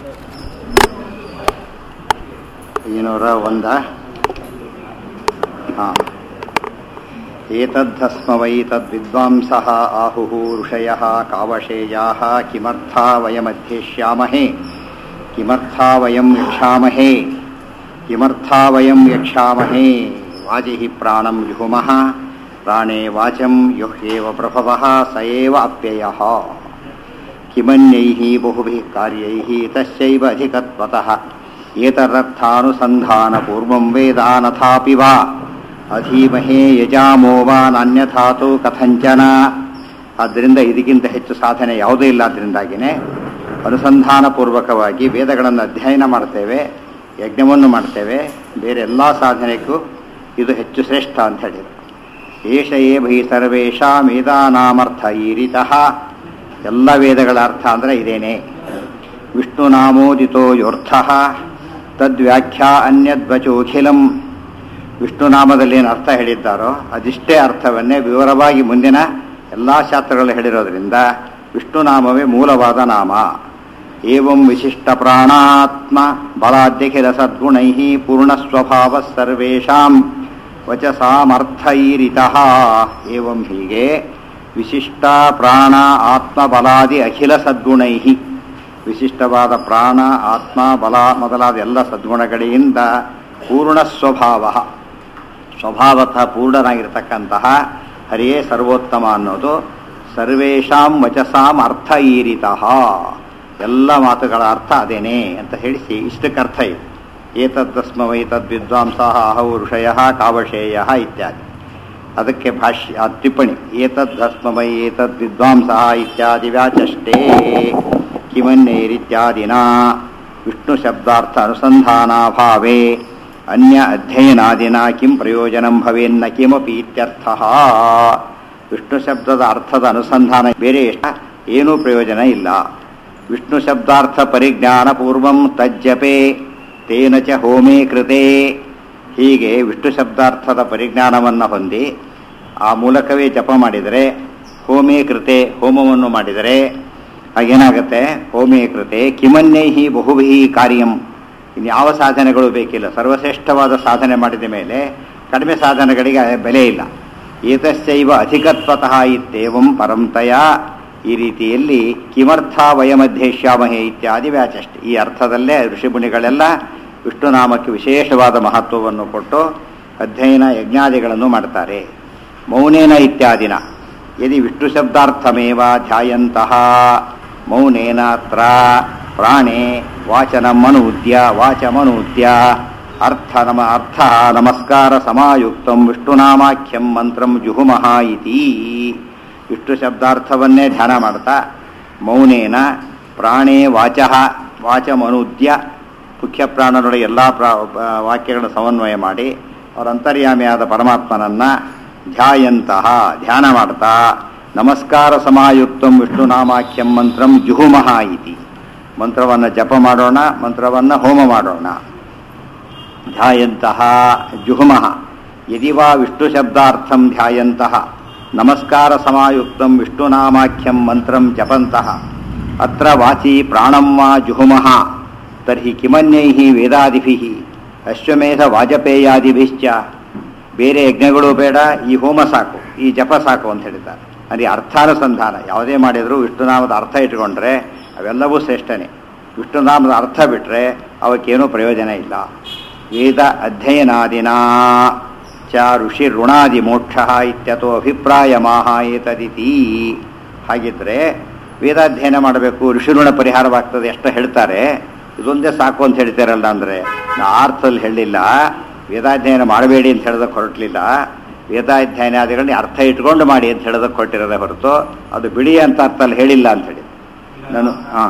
ಐನೂರ ಒಂದ ಹಾಂ ಏತದ್ಧಸ್ಮ ವೈ ತದ್ವಿದ್ವಾಂಸಃ ಆಹುಃ ಋಷಯಃ ಕಾವಶೇಯಾः ಕಿಮರ್ಥಾ ವಯಮಧ್ಯೇಷ್ಯಾಮಹೇ ಕಿಮರ್ಥಾ ವಯಂ ಯಕ್ಷಾಮಹೇ ಕಿಮರ್ಥಾ ವಯಂ ಯಕ್ಷಾಮಹೇ ವಾಜಿಃ ಪ್ರಾಣಂ ಜುಹುಮಃ ಪ್ರಾಣೇ ವಾಚಂ ಯುಹ್ಯೇವ ಪ್ರಭವಃ ಸ ಏವ ಅಪ್ಯಯಃ ಕಿಮನ್ಯೈः ಬಹುಭಿः कार्यैः तस्यैव अधिकत्वतः ಏತರರ್ಥಾನುಸಂಧಾನಪೂರ್ವಂ ವೇದಾನಥಾಪಿ ವಾ ಅಧೀಮಹೇ ಯಜಾಮೋ ವಾ ನಾನ್ಯಥಾತು ಕಥಂಚನ ಆದ್ದರಿಂದ ಇದಕ್ಕಿಂತ ಹೆಚ್ಚು ಸಾಧನೆ ಯಾವುದೂ ಇಲ್ಲ ಅದರಿಂದಾಗಿನೇ ಅನುಸಂಧಾನಪೂರ್ವಕವಾಗಿ ವೇದಗಳನ್ನು ಅಧ್ಯಯನ ಮಾಡ್ತೇವೆ ಯಜ್ಞವನ್ನು ಮಾಡ್ತೇವೆ ಬೇರೆ ಎಲ್ಲ ಸಾಧನೆಗೂ ಇದು ಹೆಚ್ಚು ಶ್ರೇಷ್ಠ ಅಂತ ಹೇಳಿದರು ಏಷ ಏ ಭೈ ಸರ್ವೇಷಾಂ ವೇದಾನಾಮರ್ಥ ಈರಿತಃ ಎಲ್ಲ ವೇದಗಳ ಅರ್ಥ ಅಂದರೆ ಇದೇನೆ ವಿಷ್ಣುನಾಮೋದಿತೋ ಯೋರ್ಥಃ ತದ್ವ್ಯಾಖ್ಯಾ ಅನ್ಯದ್ವಚೋಖಿಲಂ ವಿಷ್ಣುನಾಮದಲ್ಲಿ ಏನು ಅರ್ಥ ಹೇಳಿದ್ದಾರೋ ಅದಿಷ್ಟೇ ಅರ್ಥವನ್ನೇ ವಿವರವಾಗಿ ಮುಂದಿನ ಎಲ್ಲ ಶಾಸ್ತ್ರಗಳು ಹೇಳಿರೋದ್ರಿಂದ ವಿಷ್ಣುನಾಮವೇ ಮೂಲವಾದ ನಾಮ ಏವಂ ವಿಶಿಷ್ಟ ಪ್ರಾಣಾತ್ಮ ಬಲಾದ್ಯಖಿಲ ಸದ್ಗುಣೈ ಪೂರ್ಣಸ್ವಭಾವ ಸರ್ವೇಷಾಂ ವಚಸಾಮರ್ಥೈರಿತಃ ಏವಂ ಹೀಗೆ ವಿಶಿಷ್ಟ ಪ್ರಾಣ ಆತ್ಮ ಬಲಾದಿ ಅಖಿಲ ಸದ್ಗುಣೈ ವಿಶಿಷ್ಟವಾದ ಪ್ರಾಣ ಆತ್ಮ ಬಲ ಮೊದಲಾದ ಎಲ್ಲ ಸದ್ಗುಣಗಳಿಂದ ಪೂರ್ಣ ಸ್ವಭಾವ ಸ್ವಭಾವತಃ ಪೂರ್ಣನಾಗಿರ್ತಕ್ಕಂತಹ ಹರಿಯೇ ಸರ್ವೋತ್ತಮ ಅನ್ನೋದು ಸರ್ವೇಷಾಂ ವಚಸಾಂ ಅರ್ಥ ಈರಿತಃ ಎಲ್ಲ ಮಾತುಗಳ ಅರ್ಥ ಅದೇನೇ ಅಂತ ಹೇಳಿಸಿ ಇಷ್ಟಕ್ಕೆ ಅರ್ಥ ಇದೆ ಏತದ್ದಸ್ಮವೈ ತದ್ವಿದ್ವಾಂಸ ಅಹೌ ಋಷಯ ಕಾವಶೇಯ ಇತ್ಯಾದಿ ಅದಕ್ಕೆ ಭಾಷ್ಯ ಟಿಪ್ಪಣಿ ಏತದ್ದಸ್ಮವೈ ಏತದ್ವಿದ್ವಾಂಸ ಇತ್ಯಾದಿ ವ್ಯಾಚಷ್ಟೇ ಕಿಮನ್ಯೈರಿತ್ಯಾದಿನ ವಿಷ್ಣು ಶಬ್ದಾರ್ಥ ಅನುಸಂಧಾನಾಭಾವೇ ಅನ್ಯ ಅಧ್ಯಯನಾದಿನ ಕಿಂ ಪ್ರಯೋಜನಂ ಭವೇನ್ನ ಕಿಮಪಿ ಇತ್ಯರ್ಥ ವಿಷ್ಣು ಶಬ್ದದ ಅರ್ಥದ ಅನುಸಂಧಾನ ಬೇರೆ ಎಷ್ಟ ಏನೂ ಪ್ರಯೋಜನ ಇಲ್ಲ ವಿಷ್ಣು ಶಬ್ದಾರ್ಥ ಪರಿಜ್ಞಾನ ಪೂರ್ವಂ ತಜ್ಜಪೆ ತೇನ ಚ ಹೋಮೇ ಕೃತೆ ಹೀಗೆ ವಿಷ್ಣು ಶಬ್ದಾರ್ಥದ ಪರಿಜ್ಞಾನವನ್ನು ಹೊಂದಿ ಆ ಮೂಲಕವೇ ಜಪ ಮಾಡಿದರೆ ಹೋಮೇ ಕೃತೆ ಹೋಮವನ್ನು ಮಾಡಿದರೆ ಹಾಗೇನಾಗುತ್ತೆ ಹೋಮೇ ಕೃತೆ ಕಿಮನ್ಯೈಹಿ ಬಹುಭಿ ಕಾರ್ಯಂ ಇನ್ನು ಯಾವ ಸಾಧನೆಗಳು ಬೇಕಿಲ್ಲ ಸರ್ವಶ್ರೇಷ್ಠವಾದ ಸಾಧನೆ ಮಾಡಿದ ಮೇಲೆ ಕಡಿಮೆ ಸಾಧನೆಗಳಿಗೆ ಬೆಲೆ ಇಲ್ಲ ಏತಸ್ಯೈವ ಅಧಿಕತ್ವತಃ ಇತ್ತೇವಂ ಪರಂತಯ ಈ ರೀತಿಯಲ್ಲಿ ಕಿಮರ್ಥ ವಯಮಧ್ಯೇಷ್ಯಾಮಹೇ ಇತ್ಯಾದಿ ವ್ಯಾಚಷ್ಟೆ ಈ ಅರ್ಥದಲ್ಲೇ ಋಷಿಮುನಿಗಳೆಲ್ಲ ವಿಷ್ಣುನಾಮಕ್ಕೆ ವಿಶೇಷವಾದ ಮಹತ್ವವನ್ನು ಕೊಟ್ಟು ಅಧ್ಯಯನ ಯಜ್ಞಾದಿಗಳನ್ನು ಮಾಡ್ತಾರೆ ಮೌನೇನ ಇತ್ಯಾದಿನ ಯದಿ ವಿಷ್ಣು ಶಬ್ದಾರ್ಥಮೇವ ಧ್ಯಾಯಂತಹ ಮೌನೇನ ಅತ್ರ ಪ್ರಾಣೇ ವಾಚನಮನೂದ್ಯ ವಾಚಮನೂದ್ಯ ಅರ್ಥ ನಮ ಅರ್ಥ ನಮಸ್ಕಾರ ಸಮಾಯುಕ್ತಂ ವಿಷ್ಣುನಾಮಾಖ್ಯಂ ಮಂತ್ರಂ ಜುಹುಮಃ ಇತಿ ವಿಷ್ಣು ಶಬ್ದಾರ್ಥವನ್ನೇ ಧ್ಯಾನ ಮಾಡ್ತಾ ಮೌನೇನ ಪ್ರಾಣೇ ವಾಚ ವಾಚಮನೂದ್ಯ ಮುಖ್ಯ ಪ್ರಾಣನೊಡೆ ಎಲ್ಲ ಪ್ರಾ ವಾಕ್ಯಗಳ ಸಮನ್ವಯ ಮಾಡಿ ಅವರ ಅಂತರ್ಯಾಮಿಯಾದ ಪರಮಾತ್ಮನನ್ನ ಧ್ಯಾಯಂತಹ ಧ್ಯಾನ ಮಾಡ್ತಾ ನಮಸ್ಕಾರ ಸಮಾಯುಕ್ತಂ ವಿಷ್ಣುನಾಮಾಖ್ಯಂ ಮಂತ್ರಂ ಜುಹುಮಃ ಇತಿ ಮಂತ್ರವನ್ನು ಜಪ ಮಾಡೋಣ ಮಂತ್ರವನ್ನು ಹೋಮ ಮಾಡೋಣ ಧ್ಯಾಯಂತಹ ಜುಹುಮಃ ಯದಿ ವಾ ವಿಷ್ಣು ಶಬ್ದಾರ್ಥಂ ಧ್ಯಾಯಂತಹ ನಮಸ್ಕಾರ ಸಮಾಯುಕ್ತಂ ವಿಷ್ಣುನಾಮಾಖ್ಯಂ ಮಂತ್ರಂ ಜಪಂತಹ ಅತ್ರ ವಾಚಿ ಪ್ರಾಣಂ ವಾ ಜುಹುಮಃ ತರ್ಹಿ ಕಿಮನ್ಯೈಃ ವೇದಾದಿಭಿಃ ಅಶ್ವಮೇಧ ವಾಜಪೇಯಾದಿಭಿಶ್ಚ ಬೇರೆ ಯಜ್ಞಗಳು ಬೇಡ ಈ ಹೋಮ ಸಾಕು ಈ ಜಪ ಸಾಕು ಅಂತ ಹೇಳಿದ್ದಾರೆ ಅಲ್ಲಿ ಅರ್ಥಾನುಸಂಧಾನ ಯಾವುದೇ ಮಾಡಿದರೂ ವಿಷ್ಣುನಾಮದ ಅರ್ಥ ಇಟ್ಕೊಂಡ್ರೆ ಅವೆಲ್ಲವೂ ಶ್ರೇಷ್ಠನೇ ವಿಷ್ಣುನಾಮದ ಅರ್ಥ ಬಿಟ್ಟರೆ ಅವಕ್ಕೇನೂ ಪ್ರಯೋಜನ ಇಲ್ಲ ವೇದ ಅಧ್ಯಯನಾದಿನ ಚ ಋಷಿ ಋಣಾದಿ ಮೋಕ್ಷ ಇತ್ಯಥೋ ಅಭಿಪ್ರಾಯ ಮಾಹ ಏತದಿತಿ ಹಾಗಿದ್ರೆ ವೇದಾಧ್ಯಯನ ಮಾಡಬೇಕು ಋಷಿಋಣ ಪರಿಹಾರವಾಗ್ತದೆ ಎಷ್ಟು ಹೇಳ್ತಾರೆ ಇದೊಂದೇ ಸಾಕು ಅಂತ ಹೇಳ್ತಾರಲ್ಲ ಅಂದರೆ ನಾ ಅರ್ಥದಲ್ಲಿ ಹೇಳಿಲ್ಲ ವೇದಾಧ್ಯಯನ ಮಾಡಬೇಡಿ ಅಂತ ಹೇಳೋದಕ್ಕೆ ಹೊರಟಲಿಲ್ಲ ವೇದಾಧ್ಯಯನಾದಿಗಳನ್ನ ಅರ್ಥ ಇಟ್ಕೊಂಡು ಮಾಡಿ ಅಂತ ಹೇಳೋದಕ್ಕೆ ಹೊರಟಿರೋದೇ ಹೊರತು ಅದು ಬಿಡಿ ಅಂತ ಅರ್ಥದಲ್ಲಿ ಹೇಳಿಲ್ಲ ಅಂತ ಹೇಳಿ ನಾನು ಹಾಂ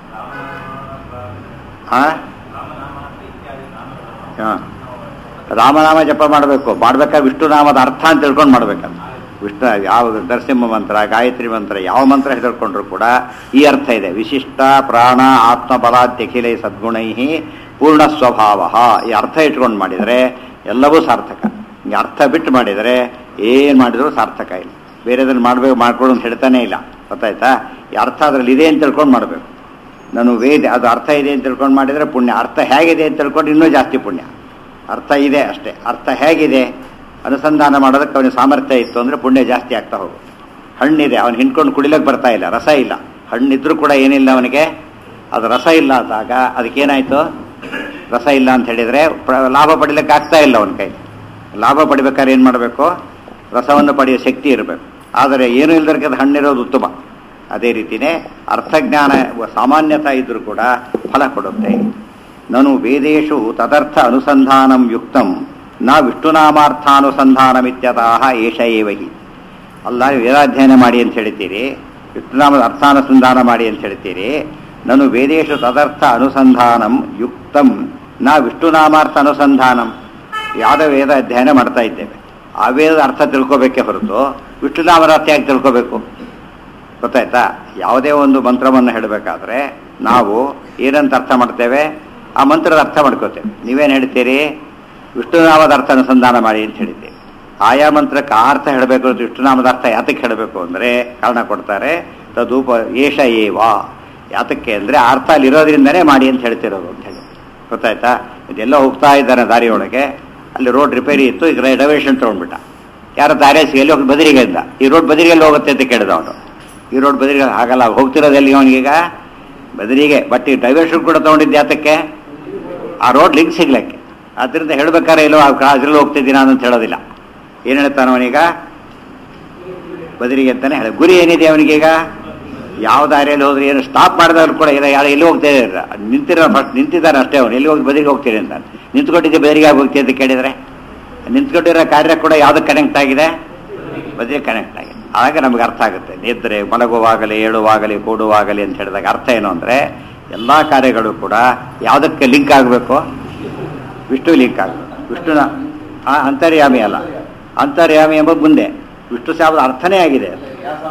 ಹಾಂ ಹಾಂ ರಾಮನಾಮ ಜಪ ಮಾಡಬೇಕು ಮಾಡ್ಬೇಕಾದ್ರೆ ವಿಷ್ಣುನಾಮದ ಅರ್ಥ ಅಂತ ತಿಳ್ಕೊಂಡು ಮಾಡ್ಬೇಕಂತ ವಿಷ್ಣು ಯಾವ ನರಸಿಂಹ ಮಂತ್ರ ಗಾಯತ್ರಿ ಮಂತ್ರ ಯಾವ ಮಂತ್ರ ಹೇಳ್ಕೊಂಡ್ರು ಕೂಡ ಈ ಅರ್ಥ ಇದೆ ವಿಶಿಷ್ಟ ಪ್ರಾಣ ಆತ್ಮ ಬಲಾದ್ಯಖಿಲೈ ಸದ್ಗುಣೈ ಪೂರ್ಣ ಸ್ವಭಾವ ಈ ಅರ್ಥ ಇಟ್ಕೊಂಡು ಮಾಡಿದರೆ ಎಲ್ಲವೂ ಸಾರ್ಥಕ ಈ ಅರ್ಥ ಬಿಟ್ಟು ಮಾಡಿದರೆ ಏನು ಮಾಡಿದ್ರು ಸಾರ್ಥಕ ಇಲ್ಲ ಬೇರೆದನ್ನು ಮಾಡಬೇಕು ಮಾಡ್ಕೊಡು ಅಂತ ಹೇಳ್ತಾನೆ ಇಲ್ಲ ಗೊತ್ತಾಯ್ತಾ ಈ ಅರ್ಥ ಅದರಲ್ಲಿ ಇದೆ ಅಂತ ತಿಳ್ಕೊಂಡು ಮಾಡಬೇಕು ನಾನು ವೇದ ಅದು ಅರ್ಥ ಇದೆ ಅಂತ ತಿಳ್ಕೊಂಡು ಮಾಡಿದರೆ ಪುಣ್ಯ ಅರ್ಥ ಹೇಗಿದೆ ಅಂತ ತಿಳ್ಕೊಂಡು ಇನ್ನೂ ಜಾಸ್ತಿ ಪುಣ್ಯ ಅರ್ಥ ಇದೆ ಅಷ್ಟೇ ಅರ್ಥ ಹೇಗಿದೆ ಅನುಸಂಧಾನ ಮಾಡೋದಕ್ಕೆ ಅವನಿಗೆ ಸಾಮರ್ಥ್ಯ ಇತ್ತು ಅಂದರೆ ಪುಣ್ಯ ಜಾಸ್ತಿ ಆಗ್ತಾ ಹೋಗುತ್ತೆ ಹಣ್ಣಿದೆ ಅವನು ಹಿಂಡ್ಕೊಂಡು ಕುಡಿಲಕ್ಕೆ ಬರ್ತಾ ಇಲ್ಲ ರಸ ಇಲ್ಲ ಹಣ್ಣಿದ್ರೂ ಕೂಡ ಏನಿಲ್ಲ ಅವನಿಗೆ ಅದು ರಸ ಇಲ್ಲ ಅಂದಾಗ ಅದಕ್ಕೇನಾಯಿತು ರಸ ಇಲ್ಲ ಅಂತ ಹೇಳಿದರೆ ಪ್ರ- ಲಾಭ ಪಡಿಲಿಕ್ಕೆ ಆಗ್ತಾ ಇಲ್ಲ ಅವನ ಕೈ ಲಾಭ ಪಡಿಬೇಕಾದ್ರೆ ಏನು ಮಾಡಬೇಕು ರಸವನ್ನು ಪಡೆಯೋ ಶಕ್ತಿ ಇರಬೇಕು ಆದರೆ ಏನು ಇಲ್ದಕ್ಕೆ ಅದು ಹಣ್ಣಿರೋದು ಉತ್ತಮ ಅದೇ ರೀತಿಯೇ ಅರ್ಥಜ್ಞಾನ ಸಾಮಾನ್ಯತ ಇದ್ರೂ ಕೂಡ ಫಲ ಕೊಡುತ್ತೆ ನನು ವೇದೇಶು ತದರ್ಥ ಅನುಸಂಧಾನಂ ಯುಕ್ತಂ ನ ವಿಷ್ಣುನಾಮಾರ್ಥಾನುಸಂಧಾನಮಿತ್ಯತಃ ಏಷ ಏವ ಹಿ ಅಲ್ಲ ವೇದಾಧ್ಯಯನ ಮಾಡಿ ಅಂತ ಹೇಳ್ತೀರಿ ವಿಷ್ಣುನಾಮದ ಅರ್ಥಾನುಸಂಧಾನ ಮಾಡಿ ಅಂತ ಹೇಳ್ತೀರಿ ನಾನು ವೇದೇಶು ತದರ್ಥ ಅನುಸಂಧಾನಂ ಯುಕ್ತಂ ನ ವಿಷ್ಣುನಾಮಾರ್ಥ ಅನುಸಂಧಾನಂ ಯಾವ್ದೋ ವೇದ ಅಧ್ಯಯನ ಮಾಡ್ತಾ ಇದ್ದೇವೆ ಆ ವೇದದ ಅರ್ಥ ತಿಳ್ಕೋಬೇಕೇ ಹೊರತು ವಿಷ್ಣುನಾಮದ ಅರ್ಥ ಯಾಕೆ ತಿಳ್ಕೋಬೇಕು ಗೊತ್ತಾಯ್ತಾ ಯಾವುದೇ ಒಂದು ಮಂತ್ರವನ್ನು ಹೇಳಬೇಕಾದ್ರೆ ನಾವು ಏನಂತ ಅರ್ಥ ಮಾಡ್ತೇವೆ ಆ ಮಂತ್ರದ ಅರ್ಥ ಮಾಡ್ಕೋತೇವೆ ನೀವೇನು ಹೇಳ್ತೀರಿ ವಿಷ್ಣುನಾಮದ ಅರ್ಥ ಅನುಸಂಧಾನ ಮಾಡಿ ಅಂತ ಹೇಳಿದ್ದೀವಿ ಆಯಾ ಮಂತ್ರಕ್ಕೆ ಆ ಅರ್ಥ ಹೇಳಬೇಕು ಅಂತ ವಿಷ್ಣುನಾಮದ ಅರ್ಥ ಯಾತಕ್ಕೆ ಹೇಳಬೇಕು ಅಂದರೆ ಕಾರಣ ಕೊಡ್ತಾರೆ ತದೂಪ ಏಷ ಏವ ಯಾತಕ್ಕೆ ಅಂದರೆ ಆ ಅರ್ಥ ಅಲ್ಲಿರೋದ್ರಿಂದನೇ ಮಾಡಿ ಅಂತ ಹೇಳ್ತಿರೋದು ಅಂತ ಹೇಳಿ ಗೊತ್ತಾಯ್ತಾ ಇದೆಲ್ಲ ಹೋಗ್ತಾ ಇದ್ದಾನೆ ದಾರಿಯೊಳಗೆ ಅಲ್ಲಿ ರೋಡ್ ರಿಪೇರಿ ಇತ್ತು ಈಗ ರೆನೋವೇಷನ್ ತೊಗೊಂಡ್ಬಿಟ್ಟ ಯಾರ ದಾರಿ ಎಲ್ಲಿ ಹೋಗಿ ಬದರಿಗೆ ಇದ್ದ ಈ ರೋಡ್ ಬದರಿಗೆಲ್ಲಿ ಹೋಗುತ್ತೆ ಅಂತ ಕೇಳಿದ ಅವನು ಈ ರೋಡ್ ಬದರಿಗೆ ಹಾಗಲ್ಲ ಹೋಗ್ತಿರೋದು ಎಲ್ಲಿ ಅವನಿಗೀಗ ಬದರಿಗೆ ಬಟ್ ಈ ಡೈವರ್ಷನ್ ಕೂಡ ತೊಗೊಂಡಿದ್ದು ಯಾತಕ್ಕೆ ಆ ರೋಡ್ ಲಿಂಕ್ ಸಿಗ್ಲಿಕ್ಕೆ ಅದರಿಂದ ಹೇಳ್ಬೇಕಾದ್ರೆ ಇಲ್ಲೋ ಅದ್ರಲ್ಲಿ ಹೋಗ್ತಿದ್ದೀನಿ ನಾನು ಅಂತ ಹೇಳೋದಿಲ್ಲ ಏನು ಹೇಳ್ತಾನೆ ಅವನೀಗ ಬದರಿಗೆ ಅಂತಾನೆ ಹೇಳ ಗುರಿ ಏನಿದೆ ಅವನಿಗೀಗ ಯಾವ ದಾರಿಯಲ್ಲಿ ಹೋದ್ರೆ ಏನು ಸ್ಟಾಪ್ ಮಾಡಿದವ್ರು ಕೂಡ ಇಲ್ಲ ಯಾರು ಎಲ್ಲಿ ಹೋಗ್ತಾ ಇದ್ದಾರೆ ನಿಂತಿರೋ ಫಸ್ಟ್ ನಿಂತಿದ್ದಾನೆ ಅಷ್ಟೇ ಅವನು ಎಲ್ಲಿ ಹೋಗಿ ಬದರಿಗೆ ಹೋಗ್ತೀನಿ ಅಂತ ನಿಂತ್ಕೊಂಡಿದ್ದೆ ಬದರಿಗೆ ಹೋಗ್ತೀನಿ ಅಂತ ಕೇಳಿದರೆ ನಿಂತ್ಕೊಂಡಿರೋ ಕಾರ್ಯ ಕೂಡ ಯಾವ್ದಕ್ಕೆ ಕನೆಕ್ಟ್ ಆಗಿದೆ ಬದರಿಗೆ ಕನೆಕ್ಟ್ ಆಗಿದೆ ಆಗ ನಮಗೆ ಅರ್ಥ ಆಗುತ್ತೆ ನಿದ್ರೆ ಮಲಗುವಾಗಲಿ ಏಳುವಾಗಲಿ ಕೂಡುವಾಗಲಿ ಅಂತ ಹೇಳಿದಾಗ ಅರ್ಥ ಏನು ಅಂದರೆ ಎಲ್ಲ ಕಾರ್ಯಗಳು ಕೂಡ ಯಾವುದಕ್ಕೆ ಲಿಂಕ್ ಆಗಬೇಕು ವಿಷ್ಣು ಲಿಂಕ್ ಆಗಬೇಕು ವಿಷ್ಣುನ ಆ, ಅಂತರ್ಯಾಮಿ ಅಲ್ಲ ಅಂತರ್ಯಾಮಿ ಎಂಬ ಮುಂದೆ ವಿಷ್ಣು ಶಾಪದ ಅರ್ಥನೇ ಆಗಿದೆ ಅದು.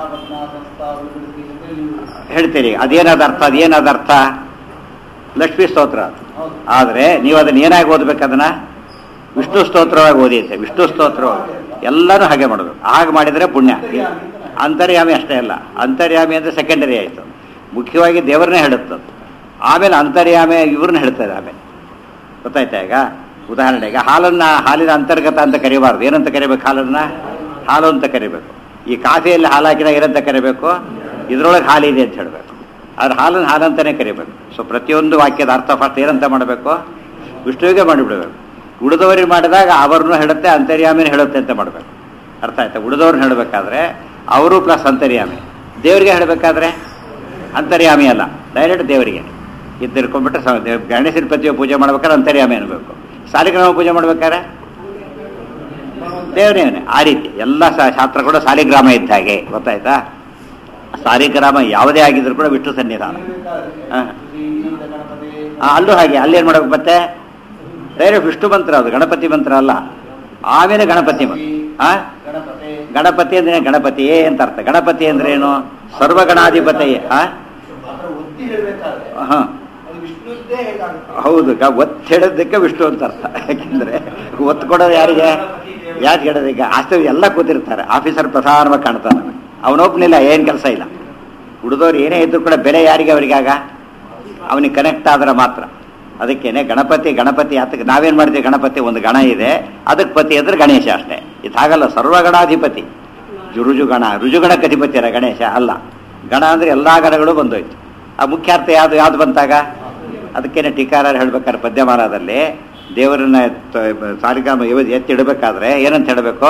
ಹೇಳ್ತೀರಿ ಅದೇನಾದ ಅರ್ಥ ಅದೇನಾದ ಅರ್ಥ ಲಕ್ಷ್ಮೀ ಸ್ತೋತ್ರ ಅದು. ಆದರೆ ನೀವು ಅದನ್ನ ಏನಾಗಿ ಓದ್ಬೇಕು ಅದನ್ನ ವಿಷ್ಣು ಸ್ತೋತ್ರವಾಗಿ ಓದಿ ಅಂತೆ ವಿಷ್ಣು ಸ್ತೋತ್ರ ಎಲ್ಲನೂ ಹಾಗೆ ಮಾಡಬೇಕು ಹಾಗೆ ಮಾಡಿದರೆ ಪುಣ್ಯ ಅಂತರ್ಯಾಮಿ ಅಷ್ಟೇ ಅಲ್ಲ ಅಂತರ್ಯಾಮಿ ಅಂದರೆ ಸೆಕೆಂಡರಿ ಆಯಿತು ಮುಖ್ಯವಾಗಿ ದೇವರನ್ನೇ ಹೇಳುತ್ತೆ ಆಮೇಲೆ ಅಂತರ್ಯಾಮಿ ಇವ್ರನ್ನ ಹೇಳ್ತಾರೆ ಆಮೇಲೆ ಗೊತ್ತಾಯ್ತಾ ಈಗ ಉದಾಹರಣೆಗೆ ಹಾಲನ್ನ ಹಾಲಿನ ಅಂತರ್ಗತ ಅಂತ ಕರಿಬಾರ್ದು ಏನಂತ ಕರಿಬೇಕು ಹಾಲನ್ನ ಹಾಲು ಅಂತ ಕರಿಬೇಕು ಈ ಕಾಫಿಯಲ್ಲಿ ಹಾಲು ಹಾಕಿದಾಗ ಏನಂತ ಕರಿಬೇಕು ಇದ್ರೊಳಗೆ ಹಾಲಿದೆ ಅಂತ ಹೇಳಬೇಕು ಆದ್ರೆ ಹಾಲನ್ನು ಹಾಲಂತಾನೆ ಕರಿಬೇಕು ಸೊ ಪ್ರತಿಯೊಂದು ವಾಕ್ಯದ ಅರ್ಥ ಫಸ್ಟ್ ಏನಂತ ಮಾಡಬೇಕು ವಿಷ್ಣುವಿಗೆ ಮಾಡಿಬಿಡಬೇಕು ಉಳಿದವರಿಗೆ ಮಾಡಿದಾಗ ಅವ್ರನ್ನೂ ಹೇಳುತ್ತೆ ಅಂತರ್ಯಾಮಿನ ಹೇಳುತ್ತೆ ಅಂತ ಮಾಡಬೇಕು ಅರ್ಥ ಆಯ್ತಾ ಉಳಿದವ್ರನ್ನ ಹೇಳಬೇಕಾದ್ರೆ ಅವರು ಪ್ಲಸ್ ಅಂತರ್ಯಾಮಿ ದೇವರಿಗೆ ಹೇಳಬೇಕಾದ್ರೆ ಅಂತರ್ಯಾಮಿ ಅಲ್ಲ ಡೈರೆಕ್ಟ್ ದೇವರಿಗೆ ಇದು ತಿಳ್ಕೊಂಡ್ಬಿಟ್ರೆ ಸ- ದೇವ್- ಗಣೇಶನ ಪ್ರತಿಯೊ ಪೂಜೆ ಮಾಡ್ಬೇಕಾದ್ರೆ ಅಂತರ್ಯಾಮಿ ಅನ್ಬೇಕು ಸಾಲಿಗ್ರಾಮ ಪೂಜೆ ಮಾಡ್ಬೇಕಾದ್ರೆ ದೇವರೇನೆ ಆ ರೀತಿ ಎಲ್ಲ ಸ- ಶಾಸ್ತ್ರ ಕೂಡ ಸಾಲಿಗ್ರಾಮ ಇದ್ದ ಹಾಗೆ ಗೊತ್ತಾಯ್ತಾ ಸಾಲಿಗ್ರಾಮ ಯಾವುದೇ ಆಗಿದ್ರು ಕೂಡ ವಿಷ್ಣು ಸನ್ನಿಧಾನ ಹ. ಆ, ಅಲ್ಲೂ ಹಾಗೆ ಅಲ್ಲೇನು ಮಾಡ್ಬೇಕು ಮತ್ತೆ ಡೈರೆಕ್ಟ್ ವಿಷ್ಣು ಮಂತ್ರ ಅದು ಗಣಪತಿ ಮಂತ್ರ ಅಲ್ಲ ಆಮೇಲೆ ಗಣಪತಿ ಮಂತ್ರ ಆ ಗಣಪತಿ ಅಂದ್ರೆ ಗಣಪತಿಯೇ ಅಂತ ಅರ್ಥ ಗಣಪತಿ ಅಂದ್ರೆ ಏನು ಸರ್ವಗಣಾಧಿಪತಿಯೇ ಆ ಹಾ ಹೌದು ಗ- ಒತ್ತು ಹೇಳೋದಕ್ಕೆ ವಿಷ್ಣು ಅಂತ ಅರ್ಥ ಯಾಕೆಂದ್ರೆ ಒತ್ತು ಕೊಡೋದು ಯಾರಿಗೆ ಯಾಕೆ ಹೇಳೋದು ಈಗ ಆಸ್ತಿ ಎಲ್ಲ ಕೂತಿರ್ತಾರೆ ಆಫೀಸರ್ ಪ್ರಧಾನವಾಗಿ ಕಾಣ್ತಾನೆ ಅವನೊಬ್ಬನಿಲ್ಲ ಏನು ಕೆಲಸ ಇಲ್ಲ ಉಳಿದವ್ರು ಏನೇ ಇದ್ರು ಕೂಡ ಬೆಲೆ ಯಾರಿಗೆ ಅವರಿಗಾಗ ಅವನಿಗೆ ಕನೆಕ್ಟ್ ಆದ್ರೆ ಮಾತ್ರ ಅದಕ್ಕೇನೆ ಗಣಪತಿ ಗಣಪತಿ ಆತಕ್ಕೆ ನಾವೇನು ಮಾಡ್ತೀವಿ ಗಣಪತಿ ಒಂದು ಗಣ ಇದೆ ಅದಕ್ಕೆ ಪತಿ ಅಂದ್ರೆ ಗಣೇಶ ಅಷ್ಟೇ ಇದು ಹಾಗಲ್ಲ ಸರ್ವಗಣಾಧಿಪತಿ ರುಜುಗಣ ರುಜುಗಣಕ್ಕೆ ಅಧಿಪತಿ ಅಲ್ಲ ಗಣೇಶ ಅಲ್ಲ ಗಣ ಅಂದ್ರೆ ಎಲ್ಲಾ ಗಣಗಳು ಬಂದೋಯ್ತು ಆ ಮುಖ್ಯಾರ್ಥ ಯಾವ್ದು ಯಾವ್ದು ಬಂತಾಗ ಅದಕ್ಕೇನೆ ಟೀಕಾರ ಹೇಳ್ಬೇಕಾದ್ರೆ ಪದ್ಯಮಾನದಲ್ಲಿ ದೇವರನ್ನ ತ- ಸಾಲಿಗ್ರಾಮ ಇವ- ಎತ್ತಿಡಬೇಕಾದ್ರೆ ಏನಂತ ಹೇಳಬೇಕು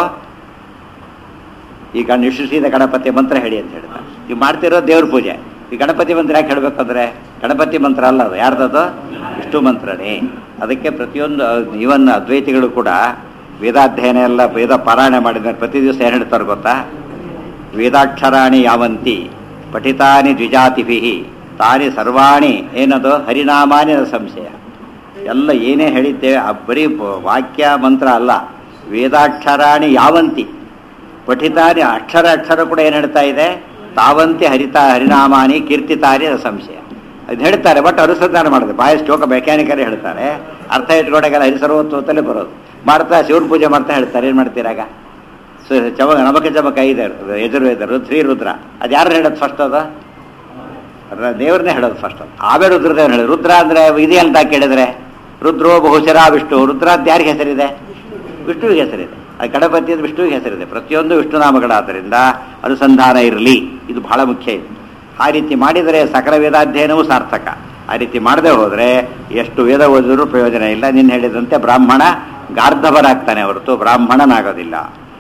ಈಗ ನಿಶ್ಚಿಸಿದ ಗಣಪತಿ ಮಂತ್ರ ಹೇಳಿ ಅಂತ ಹೇಳ್ತಾರೆ ನೀವು ಮಾಡ್ತಿರೋ ದೇವ್ರ ಪೂಜೆ ಈ ಗಣಪತಿ ಮಂತ್ರ ಯಾಕೆ ಹೇಳ್ಬೇಕಂದ್ರೆ ಗಣಪತಿ ಮಂತ್ರ ಅಲ್ಲ ಅದು ಯಾರ್ದದು ವಿಷ್ಣು ಮಂತ್ರನೇ ಅದಕ್ಕೆ ಪ್ರತಿಯೊಂದು ಇವನ್ ಅದ್ವೈತಿಗಳು ಕೂಡ ವೇದಾಧ್ಯಯನ ಎಲ್ಲ ವೇದ ಪಾರಾಯಣ ಮಾಡಿದ್ರೆ ಪ್ರತಿ ದಿವಸ ಏನು ಹೇಳ್ತಾರೆ ಗೊತ್ತಾ ವೇದಾಕ್ಷರಾಣಿ ಯಾವಂತಿ ಪಠಿತಾನಿ ದ್ವಿಜಾತಿಭಿ ತಾನಿ ಸರ್ವಾಣಿ ಏನದು ಹರಿನಾಮಾನಿ ನ ಸಂಶಯ ಎಲ್ಲ ಏನೇ ಹೇಳಿದ್ದೇವೆ ಆ ಬರೀ ಪ- ವಾಕ್ಯ ಮಂತ್ರ ಅಲ್ಲ ವೇದಾಕ್ಷರಾಣಿ ಯಾವಂತಿ ಪಠಿತಾನಿ ಅಕ್ಷರ ಅಕ್ಷರ ಕೂಡ ಏನು ಹೇಳ್ತಾ ಇದೆ ತಾವಂತಿ ಹರಿತಾ ಹರಿನಾಮಾನಿ ಕೀರ್ತಿತಾನಿ ನ ಸಂಶಯ ಅದು ಹೇಳ್ತಾರೆ ಬಟ್ ಅನುಸಂಧಾನ ಮಾಡಿದೆ ಬಾಯ ಶ್ಲೋಕ ಮೆಕ್ಯಾನಿಕರೇ ಹೇಳ್ತಾರೆ ಅರ್ಥ ಇಟ್ಕೊಂಡಾಗೆಲ್ಲ ಹರಿಸರ್ವತ್ವತ್ತಲ್ಲೇ ಬರೋದು ಮಾಡ್ತಾ ಶಿವನ ಪೂಜೆ ಮಾಡ್ತಾ ಹೇಳ್ತಾರೆ ಏನು ಮಾಡ್ತೀರಾಗ ಸೊ ಚಮ ನಮಕ ಚಮಕ ಐದು ಎದುರು ಎದುರು ಶ್ರೀ ರುದ್ರ ಅದು ಯಾರು ಹೇಳೋದು ಫಸ್ಟ್ ಅದು ರ- ದೇವ್ರನ್ನೇ ಹೇಳೋದು ಫಸ್ಟ್ ಆಮೇಲೆ ರುದ್ರದೇವನ ಹೇಳೋದು ರುದ್ರ ಅಂದ್ರೆ ಇದೆ ಅಂತ ಕೇಳಿದ್ರೆ ರುದ್ರೋ ಬಹುಶರ ವಿಷ್ಣು ರುದ್ರ ಅಂತ ಯಾರಿಗೆ ಹೆಸರಿದೆ ವಿಷ್ಣುವಿಗೆ ಹೆಸರಿದೆ ಅದು ಗಣಪತಿ ಅಂದ್ರೆ ವಿಷ್ಣುವಿಗೆ ಹೆಸರಿದೆ ಪ್ರತಿಯೊಂದು ವಿಷ್ಣು ನಾಮಗಳಾದ್ದರಿಂದ ಅನುಸಂಧಾನ ಇರಲಿ ಇದು ಬಹಳ ಮುಖ್ಯ ಇದೆ ಆ ರೀತಿ ಮಾಡಿದರೆ ಸಕಲ ವೇದಾಧ್ಯಯನವೂ ಸಾರ್ಥಕ ಆ ರೀತಿ ಮಾಡದೆ ಹೋದರೆ ಎಷ್ಟು ವೇದ ಓದಿದ್ರೂ ಪ್ರಯೋಜನ ಇಲ್ಲ ನಿನ್ನ ಹೇಳಿದಂತೆ ಬ್ರಾಹ್ಮಣ ಗಾರ್ಧವರಾಗ್ತಾನೆ ಹೊರತು ಬ್ರಾಹ್ಮಣನಾಗೋದಿಲ್ಲ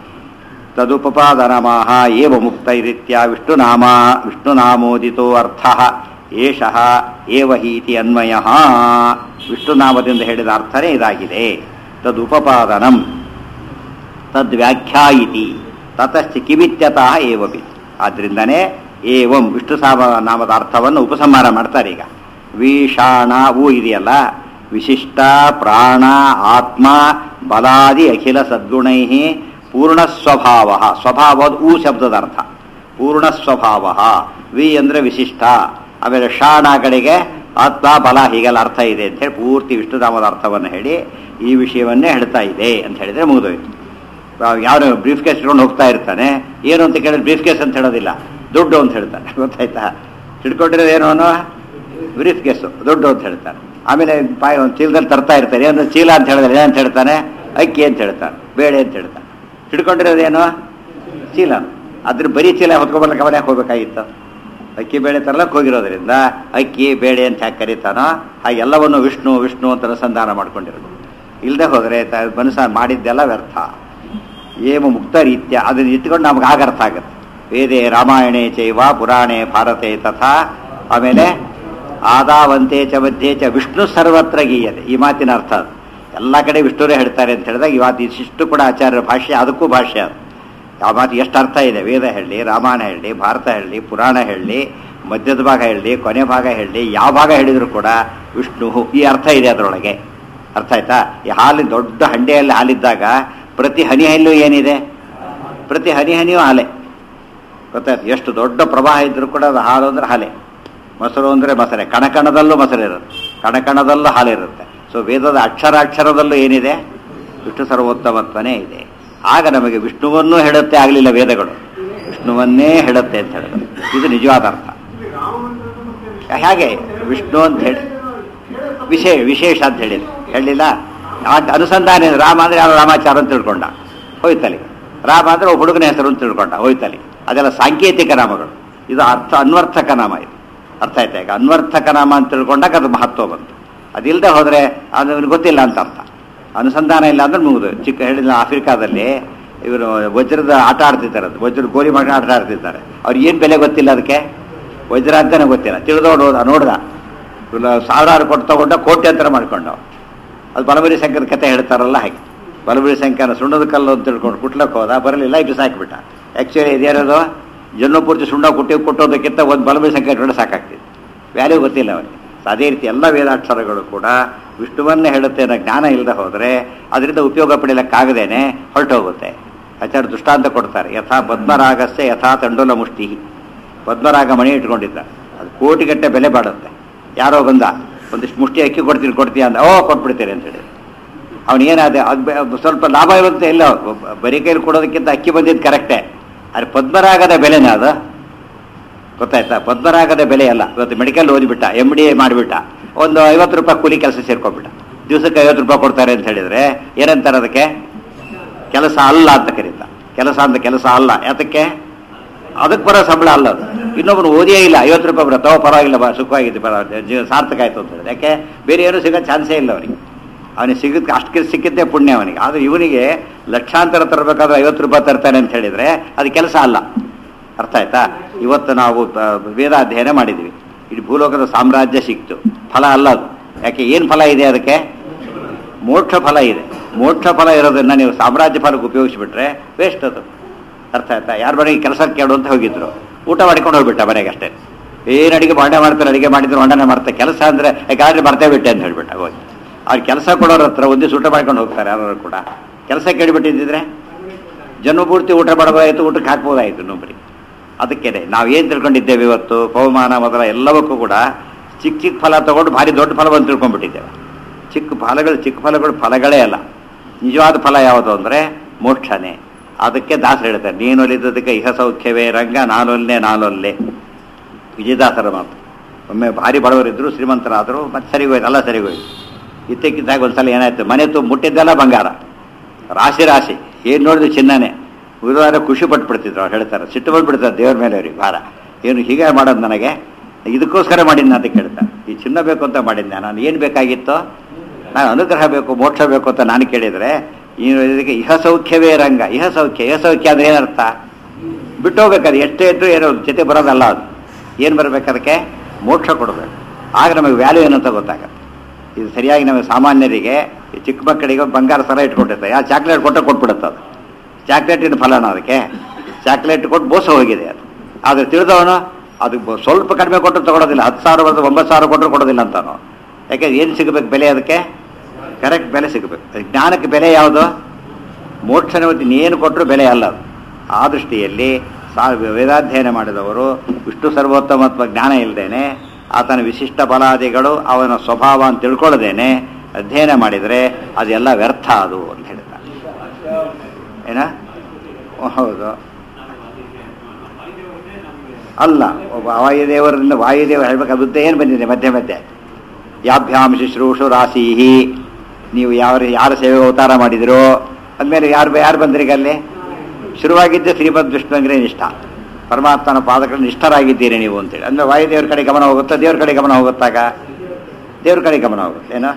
ತದುಪಪಾದನಮಾಹ ಏವ ಮುಕ್ತೈರಿತ್ಯ ವಿಷ್ಣುನಾಮ ವಿಷ್ಣುನಾಮೋದಿತೋ ಅರ್ಥ ಏಷಃ ಏವ ಹೀತಿ ಅನ್ವಯ ವಿಷ್ಣುನಾಮದಿಂದ ಹೇಳಿದ ಅರ್ಥನೇ ಇದಾಗಿದೆ ತದುಪಪಾದನಂ ತದ್ವ್ಯಾಖ್ಯಾ ಇತಿ ತತಶ್ಚ ಕಿಮಿತ್ಯತಃ ಏವಪಿ ಆದ್ರಿಂದನೇ ಏವಂ ವಿಷ್ಣು ಸಾಮ ನಾಮದ ಅರ್ಥವನ್ನು ಉಪಸಂಹಾರ ಮಾಡ್ತಾರೆ ಈಗ ವಿಷಾಣ ಊ ಇದೆಯಲ್ಲ ವಿಶಿಷ್ಟ ಪ್ರಾಣ ಆತ್ಮ ಬಲಾದಿ ಅಖಿಲ ಸದ್ಗುಣೈ ಪೂರ್ಣ ಸ್ವಭಾವ ಸ್ವಭಾವ ಊ ಶಬ್ದದ ಅರ್ಥ ಪೂರ್ಣ ಸ್ವಭಾವ ವಿ ಅಂದ್ರೆ ವಿಶಿಷ್ಟ ಆಮೇಲೆ ಶಾಣ ಕಡೆಗೆ ಆತ್ಮ ಬಲ ಹೀಗೆಲ್ಲ ಅರ್ಥ ಇದೆ ಅಂತ ಹೇಳಿ ಪೂರ್ತಿ ವಿಷ್ಣುನಾಮದ ಅರ್ಥವನ್ನು ಹೇಳಿ ಈ ವಿಷಯವನ್ನೇ ಹೇಳ್ತಾ ಇದೆ ಅಂತ ಹೇಳಿದ್ರೆ ಮುಗಿದೋಯ್ತು ಯಾರು ಬ್ರೀಫ್ ಕೇಸ್ ಇಟ್ಕೊಂಡು ಹೋಗ್ತಾ ಇರ್ತಾನೆ ಏನು ಅಂತ ಕೇಳಿದ್ರೆ ಬ್ರೀಫ್ ಕೇಸ್ ಅಂತ ಹೇಳೋದಿಲ್ಲ ದುಡ್ಡು ಅಂತ ಹೇಳ್ತಾನೆ ಗೊತ್ತಾಯ್ತಾ ತಿಳ್ಕೊಂಡಿರೋದು ಏನು ಅವನು ಬ್ರೀಫ್ ಕೇಸು ದುಡ್ಡು ಅಂತ ಹೇಳ್ತಾನೆ ಆಮೇಲೆ ಪಾಯ ಒಂದು ಚೀಲದಲ್ಲಿ ತರ್ತಾ ಇರ್ತಾರೆ ಏನು ಚೀಲ ಅಂತ ಹೇಳಿದ್ರೆ ಏನಂತ ಹೇಳ್ತಾನೆ ಅಕ್ಕಿ ಅಂತ ಹೇಳ್ತಾನೆ ಬೇಳೆ ಅಂತ ಹೇಳ್ತಾನೆ ತಿಳ್ಕೊಂಡಿರೋದೇನು ಚೀಲ ಅದ್ರ ಬರೀ ಚೀಲ ಹೊತ್ಕೊಬರ್ಲಿಕ್ಕೆ ಅವನೇ ಹೋಗ್ಬೇಕಾಗಿತ್ತು ಅಕ್ಕಿ ಬೇಳೆ ತರಲಕ್ಕೆ ಹೋಗಿರೋದ್ರಿಂದ ಅಕ್ಕಿ ಬೇಳೆ ಅಂತ ಯಾಕೆ ಕರೀತಾನೋ ಆ ಎಲ್ಲವನ್ನು ವಿಷ್ಣು ವಿಷ್ಣು ಅಂತ ಅನುಸಂಧಾನ ಮಾಡ್ಕೊಂಡಿರೋದು ಇಲ್ಲದೆ ಹೋದರೆ ತ ಮನಸ್ಸ ಮಾಡಿದ್ದೆಲ್ಲ ವ್ಯರ್ಥ ಏಮ ಮುಕ್ತ ರೀತ್ಯ ಅದನ್ನ ಇಟ್ಕೊಂಡು ನಮ್ಗೆ ಆಗ ಅರ್ಥ ಆಗುತ್ತೆ ವೇದೆ ರಾಮಾಯಣೇ ಚೈವ ಪುರಾಣೇ ಭಾರತೆ ತಥಾ ಆಮೇಲೆ ಆದಾವಂತೆ ಚ ಮಧ್ಯೆ ಚ ವಿಷ್ಣು ಸರ್ವತ್ರ ಗೀಯತೆ ಈ ಮಾತಿನ ಅರ್ಥ ಅದು ಎಲ್ಲ ಕಡೆ ವಿಷ್ಣುರೇ ಹೇಳ್ತಾರೆ ಅಂತ ಹೇಳಿದಾಗ ಇವತ್ತು ಇಷ್ಟು ಕೂಡ ಆಚಾರ್ಯರ ಭಾಷೆ ಅದಕ್ಕೂ ಭಾಷೆ ಅದು ಆ ಮಾತು ಎಷ್ಟು ಅರ್ಥ ಇದೆ ವೇದ ಹೇಳಿ ರಾಮಾಯಣ ಹೇಳಿ ಭಾರತ ಹೇಳಿ ಪುರಾಣ ಹೇಳಿ ಮಧ್ಯದ ಭಾಗ ಹೇಳಿ ಕೊನೆ ಭಾಗ ಹೇಳಿ ಯಾವ ಭಾಗ ಹೇಳಿದ್ರು ಕೂಡ ವಿಷ್ಣು ಈ ಅರ್ಥ ಇದೆ ಅದರೊಳಗೆ ಅರ್ಥ ಆಯ್ತಾ ಈ ಹಾಲಿನ ದೊಡ್ಡ ಹಂಡೆಯಲ್ಲಿ ಹಾಲಿದ್ದಾಗ ಪ್ರತಿ ಹನಿ ಹನಿಯಲ್ಲೂ ಏನಿದೆ ಪ್ರತಿ ಹನಿ ಹನಿಯೂ ಹಾಲೆ ಗೊತ್ತಾಯ್ತು ಎಷ್ಟು ದೊಡ್ಡ ಪ್ರವಾಹ ಇದ್ರೂ ಕೂಡ ಅದು ಹಾಲು ಅಂದ್ರೆ ಹಾಲೆ ಮೊಸರು ಅಂದರೆ ಮೊಸರೆ ಕಣಕಣದಲ್ಲೂ ಮೊಸರು ಇರುತ್ತೆ ಕಣಕಣದಲ್ಲೂ ಹಾಲಿರುತ್ತೆ ಸೊ ವೇದದ ಅಕ್ಷರ ಅಕ್ಷರದಲ್ಲೂ ಏನಿದೆ ವಿಷ್ಣು ಸರ್ವೋತ್ತಮತ್ವನೇ ಇದೆ ಆಗ ನಮಗೆ ವಿಷ್ಣುವನ್ನೂ ಹೇಳುತ್ತೆ ಆಗಲಿಲ್ಲ ವೇದಗಳು ವಿಷ್ಣುವನ್ನೇ ಹೇಳುತ್ತೆ ಅಂತ ಹೇಳಿದ್ರು ಇದು ನಿಜವಾದ ಅರ್ಥ ಹೇಗೆ ವಿಷ್ಣು ಅಂತ ಹೇಳಿ ವಿಶೇಷ ವಿಶೇಷ ಅಂತ ಹೇಳಿದ್ರು ಹೇಳಿಲ್ಲ ಆ ಅನುಸಂಧಾನ ಏನು? ರಾಮ ಅಂದ್ರೆ ಯಾರು ರಾಮಾಚಾರ ಅಂತ ತಿಳ್ಕೊಂಡ ಹೋಯ್ತಲ್ಲಿ ರಾಮ ಅಂದ್ರೆ ಒಬ್ಬ ಹುಡುಗನ ಹೆಸರು ಅಂತ ತಿಳ್ಕೊಂಡ ಹೋಯ್ತಲ್ಲಿ ಅದೆಲ್ಲ ಸಾಂಕೇತಿಕ ನಾಮಗಳು ಇದು ಅರ್ಥ ಅನ್ವರ್ಥಕ ನಾಮ ಇದು ಅರ್ಥ ಆಯ್ತಾ ಈಗ ಅನ್ವರ್ಥಕ ನಾಮ ಅಂತ ತಿಳ್ಕೊಂಡಾಗ ಅದು ಮಹತ್ವ ಬಂತು ಅದಿಲ್ಲದೆ ಹೋದ್ರೆ ಅದು ಅವ್ನಿಗೆ ಗೊತ್ತಿಲ್ಲ ಅಂತ ಅರ್ಥ ಅನುಸಂಧಾನ ಇಲ್ಲ ಅಂದ್ರೆ ಮುಗಿದು ಚಿಕ್ಕ ಹೇಳಿದ ಆಫ್ರಿಕಾದಲ್ಲಿ ಇವರು ವಜ್ರದ ಆಟ ಆಡ್ತಿದ್ದಾರೆ ಅದು ವಜ್ರದ ಗೋಲಿ ಮಾಡಿ ಆಟ ಆಡ್ತಿದ್ದಾರೆ ಅವ್ರಿಗೆ ಏನು ಬೆಲೆ ಗೊತ್ತಿಲ್ಲ ಅದಕ್ಕೆ ವಜ್ರ ಅಂತಾನೆ ಗೊತ್ತಿಲ್ಲ ತಿಳಿದೋಡು ಹೋದ ನೋಡ್ದ ಇವ್ನು ಸಾವಿರಾರು ಕೊಟ್ಟು ತಗೊಂಡ ಕೋಟ್ಯಂತರ ಮಾಡ್ಕೊಂಡು ಅದು ಬಲಬರಿ ಶಂಕರ ಕತೆ ಹೇಳ್ತಾರಲ್ಲ ಹಾಗೆ ಬಲಬರಿ ಶಂಕರ ಸುಣ್ಣದ ಕಲ್ಲು ಅಂತ ತಿಳ್ಕೊಂಡು ಕುಟ್ಲಕ್ಕೆ ಹೋದ ಬರಲಿಲ್ಲ ಬಿಸಾಕಿಬಿಟ್ಟ ಆ್ಯಕ್ಚುಲಿ ಇದೇನದು ಜನ್ಮಪೂರ್ತಿ ಸುಣ್ಣ ಕುಟ್ಟಿ ಕೊಟ್ಟೋದಕ್ಕಿಂತ ಒಂದು ಬಲಬರಿ ಶಂಕರ ಇಟ್ಕೊಂಡು ಸಾಕಾಗ್ತಿತ್ತು ವ್ಯಾಲ್ಯೂ ಗೊತ್ತಿಲ್ಲ ಅವನಿಗೆ ಸೊ ಅದೇ ರೀತಿ ಎಲ್ಲ ವೇದಾಕ್ಷರಗಳು ಕೂಡ ವಿಷ್ಣುವನ್ನೇ ಹೇಳುತ್ತೆ ಅನ್ನೋ ಜ್ಞಾನ ಇಲ್ಲದೆ ಹೋದರೆ ಅದರಿಂದ ಉಪಯೋಗ ಪಡೀಲಿಕ್ಕಾಗದೇನೆ ಹೊರಟೋಗುತ್ತೆ ಆಚಾರ್ಯ ದೃಷ್ಟಾಂತ ಕೊಡ್ತಾರೆ ಯಥಾ ಪದ್ಮರಾಗಸ್ಯ ಯಥಾ ತಂಡೋಲ ಮುಷ್ಟಿ ಪದ್ಮರಾಗ ಮಣಿ ಇಟ್ಕೊಂಡಿದ್ದ ಅದು ಕೋಟಿಗಟ್ಟೆ ಬೆಲೆ ಬಾಡುತ್ತೆ ಯಾರೋ ಬಂದ ಒಂದಿಷ್ಟು ಮುಷ್ಟಿ ಅಕ್ಕಿ ಕೊಡ್ತೀನಿ ಕೊಡ್ತೀಯ ಅಂತ ಓ ಕೊಟ್ಬಿಡ್ತೀರಿ ಅಂತ ಹೇಳಿ ಅವನೇನಾದ ಅದು ಬೆ- ಸ್ವಲ್ಪ ಲಾಭ ಇರುತ್ತೆ ಇಲ್ಲ ಬರೀ ಕೈಲಿ ಕೊಡೋದಕ್ಕಿಂತ ಅಕ್ಕಿ ಬಂದಿದ್ದು ಕರೆಕ್ಟೇ ಆದರೆ ಪದ್ಮರಾಗದ ಬೆಲೆನೇ ಅದು ಗೊತ್ತಾಯ್ತಾ ಪದ್ಮರಾಗದ ಬೆಲೆ ಅಲ್ಲ ಇವತ್ತು ಮೆಡಿಕಲ್ ಓದಿಬಿಟ್ಟ ಎಮ್ ಡಿ ಎ ಮಾಡಿಬಿಟ್ಟ ಒಂದು ಐವತ್ತು ರೂಪಾಯಿ ಕೂಲಿ ಕೆಲಸ ಸೇರ್ಕೊಂಡ್ಬಿಟ್ಟ ದಿವಸಕ್ಕೆ ಐವತ್ತು ರೂಪಾಯಿ ಕೊಡ್ತಾರೆ ಅಂತ ಹೇಳಿದ್ರೆ ಏನಂತಾರೆ ಅದಕ್ಕೆ ಕೆಲಸ ಅಲ್ಲ ಅಂತ ಕರೀತ ಕೆಲಸ ಅಂತ ಕೆಲಸ ಅಲ್ಲ ಯಾತಕ್ಕೆ ಅದಕ್ಕೆ ಬರೋ ಸಂಬಳ ಅಲ್ಲ ಅದು ಇನ್ನೊಬ್ಬನು ಓದಿಯೇ ಇಲ್ಲ ಐವತ್ತು ರೂಪಾಯಿ ಬರೋ ತಗೋ ಪರವಾಗಿಲ್ಲ ಬಾ ಸುಖವಾಗಿದ್ದು ಬರ ಜೀವ ಸಾರ್ಥಕ ಆಯ್ತು ಅಂತ ಹೇಳಿದ್ರೆ ಯಾಕೆ ಬೇರೆ ಏನೂ ಸಿಗೋ ಚಾನ್ಸೇ ಇಲ್ಲ ಅವನಿಗೆ ಅವನಿಗೆ ಸಿಗದ್ ಅಷ್ಟಕ್ಕೆ ಸಿಕ್ಕಿದ್ದೇ ಪುಣ್ಯ ಅವನಿಗೆ ಆದರೆ ಇವನಿಗೆ ಲಕ್ಷಾಂತರ ತರಬೇಕಾದ್ರೆ ಐವತ್ತು ರೂಪಾಯಿ ತರ್ತಾನೆ ಅಂತ ಹೇಳಿದ್ರೆ ಅದು ಕೆಲಸ ಅಲ್ಲ ಅರ್ಥ ಆಯ್ತಾ ಇವತ್ತು ನಾವು ಆ, ವೇದ ಅಧ್ಯಯನ ಮಾಡಿದ್ವಿ ಇಡೀ ಭೂಲೋಕದ ಸಾಮ್ರಾಜ್ಯ ಸಿಕ್ತು ಫಲ ಅಲ್ಲ ಅದು ಯಾಕೆ ಏನು ಫಲ ಇದೆ ಅದಕ್ಕೆ ಮೋಕ್ಷ ಫಲ ಇದೆ ಮೋಕ್ಷ ಫಲ ಇರೋದನ್ನ ನೀವು ಸಾಮ್ರಾಜ್ಯ ಫಲಕ್ಕೆ ಉಪಯೋಗಿಸ್ಬಿಟ್ರೆ ವೇಸ್ಟ್ ಅದು ಅರ್ಥ ಆಯ್ತಾ ಯಾರ ಮನೆಗೆ ಕೆಲಸಕ್ಕೆ ಕೇಳು ಅಂತ ಹೋಗಿದ್ರು ಊಟ ಮಾಡಿಕೊಂಡು ಹೋಗ್ಬಿಟ್ಟ ಮನೆಗೆ ಅಷ್ಟೇ ಏನು ಅಡಿಗೆ ಬಾಂಡೆ ಮಾಡ್ತಾರೆ ಅಡಿಗೆ ಮಾಡಿದ್ರು ಹೊಂಡನೆ ಮಾಡ್ತಾರೆ ಕೆಲಸ ಅಂದ್ರೆ ಯಾಕಾದ್ರೆ ಬರ್ತೇ ಬಿಟ್ಟೆ ಅಂತ ಹೇಳ್ಬಿಟ್ಟ ಹೋಗಿ ಅವ್ರು ಕೆಲಸ ಕೊಡೋರ ಹತ್ರ ಒಂದಿವ್ಸ ಊಟ ಮಾಡ್ಕೊಂಡು ಹೋಗ್ತಾರೆ ಯಾರು ಕೂಡ ಕೆಲಸ ಕೇಳಿಬಿಟ್ಟಿದ್ದಿದ್ರೆ ಜನ್ಮಪೂರ್ತಿ ಊಟ ಮಾಡಬಹುದಾಯಿತು ಊಟಕ್ಕೆ ಹಾಕ್ಬೋದಾಯಿತು ಇನ್ನೊಬ್ಬರಿಗೆ ಅದಕ್ಕೇನೆ ನಾವು ಏನು ತಿಳ್ಕೊಂಡಿದ್ದೇವೆ ಇವತ್ತು ಪವಮಾನ ಮೊದಲ ಎಲ್ಲವಕ್ಕೂ ಕೂಡ ಚಿಕ್ಕ ಚಿಕ್ಕ ಫಲ ತಗೊಂಡು ಭಾರಿ ದೊಡ್ಡ ಫಲವನ್ನು ತಿಳ್ಕೊಂಡ್ಬಿಟ್ಟಿದ್ದೇವೆ ಚಿಕ್ಕ ಫಲಗಳು ಚಿಕ್ಕ ಫಲಗಳು ಫಲಗಳೇ ಅಲ್ಲ ನಿಜವಾದ ಫಲ ಯಾವುದು ಅಂದರೆ ಮೋಕ್ಷನೇ ಅದಕ್ಕೆ ದಾಸರು ಹೇಳ್ತಾರೆ ನೀನೊಲಿದ್ದದಕ್ಕೆ ಇಹ ಸೌಖ್ಯವೇ ರಂಗ ನಾನೊಲ್ಲೆ ನಾನೊಲ್ಲೆ ವಿಜಯದಾಸರ ಮಾತು ಒಮ್ಮೆ ಭಾರಿ ಬಡವರಿದ್ರು ಶ್ರೀಮಂತರಾದರು ಮತ್ತೆ ಸರಿಗೋಯ್ತು ಎಲ್ಲ ಸರಿಗೋಯ್ತು ಇದ್ದಕ್ಕಿದ್ದಾಗ ಒಂದ್ಸಲ ಏನಾಯ್ತು ಮನೆ ತು ಮುಟ್ಟಿದ್ದೆಲ್ಲ ಬಂಗಾರ ರಾಶಿ ರಾಶಿ ಏನು ನೋಡಿದ್ರು ಚಿನ್ನನೇ ಉಳಿದಾರೆ ಖುಷಿ ಪಟ್ಬಿಡ್ತಿದ್ರು ಅವ್ರು ಹೇಳ್ತಾರೆ ಸಿಟ್ಟು ಬಂದ್ಬಿಡ್ತಾರೆ ದೇವ್ರ ಮೇಲೆ ಅವ್ರಿಗೆ ಭಾರ ಏನು ಹೀಗೆ ಮಾಡೋದು ನನಗೆ ಇದಕ್ಕೋಸ್ಕರ ಮಾಡಿದ್ನ ಅಂತ ಕೇಳ್ತಾರೆ ಈ ಚಿನ್ನ ಬೇಕು ಅಂತ ಮಾಡಿದ್ದೆ ನಾನು ಏನು ಬೇಕಾಗಿತ್ತು ನಾನು ಅನುಗ್ರಹ ಬೇಕು ಮೋಕ್ಷ ಬೇಕು ಅಂತ ನಾನು ಕೇಳಿದರೆ ಈ ಇದಕ್ಕೆ ಇಹ ಸೌಖ್ಯವೇ ರಂಗ ಇಹ ಸೌಖ್ಯ ಇಹ ಸೌಖ್ಯ ಅಂದ್ರೆ ಏನರ್ಥ ಬಿಟ್ಟು ಹೋಗ್ಬೇಕಾದ್ರೆ ಎಷ್ಟೇ ಇದ್ರು ಏನೋ ಜೊತೆ ಬರೋದಲ್ಲ ಅದು ಏನು ಬರ್ಬೇಕು ಅದಕ್ಕೆ ಮೋಕ್ಷ ಕೊಡಬೇಕು ಆಗ ನಮಗೆ ವ್ಯಾಲ್ಯೂ ಏನು ಅಂತ ಗೊತ್ತಾಗತ್ತೆ ಇದು ಸರಿಯಾಗಿ ನಮಗೆ ಸಾಮಾನ್ಯರಿಗೆ ಈ ಚಿಕ್ಕ ಮಕ್ಕಳಿಗೆ ಬಂಗಾರ ಸರ ಇಟ್ಕೊಂಡಿರ್ತಾರೆ ಯಾವ ಚಾಕ್ಲೇಟ್ ಕೊಟ್ಟರೆ ಕೊಟ್ಬಿಡುತ್ತೆ ಅದು ಚಾಕ್ಲೇಟಿನ ಫಲನ ಅದಕ್ಕೆ ಚಾಕ್ಲೇಟ್ ಕೊಟ್ಟು ಮೋಸ ಹೋಗಿದೆ ಅದು ಆದರೆ ತಿಳಿದವನು ಅದು ಬ- ಸ್ವಲ್ಪ ಕಡಿಮೆ ಕೊಟ್ಟರು ತಗೊಳ್ಳೋದಿಲ್ಲ ಹತ್ತು ಸಾವಿರ ಬರ್ತದೆ ಒಂಬತ್ತು ಸಾವಿರ ಕೊಟ್ಟರು ಕೊಡೋದಿಲ್ಲ ಅಂತಾನು ಯಾಕೆ ಏನು ಸಿಗಬೇಕು ಬೆಲೆ ಅದಕ್ಕೆ ಕರೆಕ್ಟ್ ಬೆಲೆ ಸಿಗಬೇಕು ಅದಕ್ಕೆ ಜ್ಞಾನಕ್ಕೆ ಬೆಲೆ ಯಾವುದು ಮೋಕ್ಷನ ಏನು ಕೊಟ್ಟರು ಬೆಲೆ ಅಲ್ಲ ಅದು ಆ ದೃಷ್ಟಿಯಲ್ಲಿ ಸಾ ವೇದಾಧ್ಯಯನ ಮಾಡಿದವರು ವಿಷ್ಣು ಸರ್ವೋತ್ತಮತ್ವ ಜ್ಞಾನ ಇಲ್ಲದೇನೆ ಆತನ ವಿಶಿಷ್ಟ ಬಲಾದಿಗಳು ಅವನ ಸ್ವಭಾವ ಅಂತ ತಿಳ್ಕೊಳ್ಳದೇನೆ ಅಧ್ಯಯನ ಮಾಡಿದರೆ ಅದೆಲ್ಲ ವ್ಯರ್ಥ ಅದು ಅಂತ ಹೇಳ್ತಾರೆ ಏನ ಓ, ಹೌದು ಅಲ್ಲ ಒಬ್ಬ ವಾಯುದೇವರಿಂದ ವಾಯುದೇವ ಹೇಳ್ಬೇಕು ಬುದ್ಧ ಏನು ಬಂದಿದೆ ಮಧ್ಯೆ ಮಧ್ಯೆ ಯಾಭ್ಯಾಂ ಶುಶ್ರೂಷು ರಾಶೀಹಿ ನೀವು ಯಾವ ಯಾರ ಸೇವೆ ಅವತಾರ ಮಾಡಿದಿರೋ ಅಂದಮೇಲೆ ಯಾರು ಯಾರು ಬಂದ್ರೀಗ ಅಲ್ಲಿ ಶುರುವಾಗಿದ್ದೆ ಶ್ರೀಮದ್ ವಿಷ್ಣುವಿಗೆ ನಿಷ್ಠ ಪರಮಾತ್ಮನ ಪಾದಗಳು ನಿಷ್ಠರಾಗಿದ್ದೀರಿ ನೀವು ಅಂತೇಳಿ ಅಂದ್ರೆ ವಾಯುದೇವ್ರ ಕಡೆ ಗಮನ ಹೋಗುತ್ತಾ ದೇವ್ರ ಕಡೆ ಗಮನ ಹೋಗುತ್ತಾಗ ದೇವ್ರ ಕಡೆ ಗಮನ ಹೋಗುತ್ತೆ ಏನೋ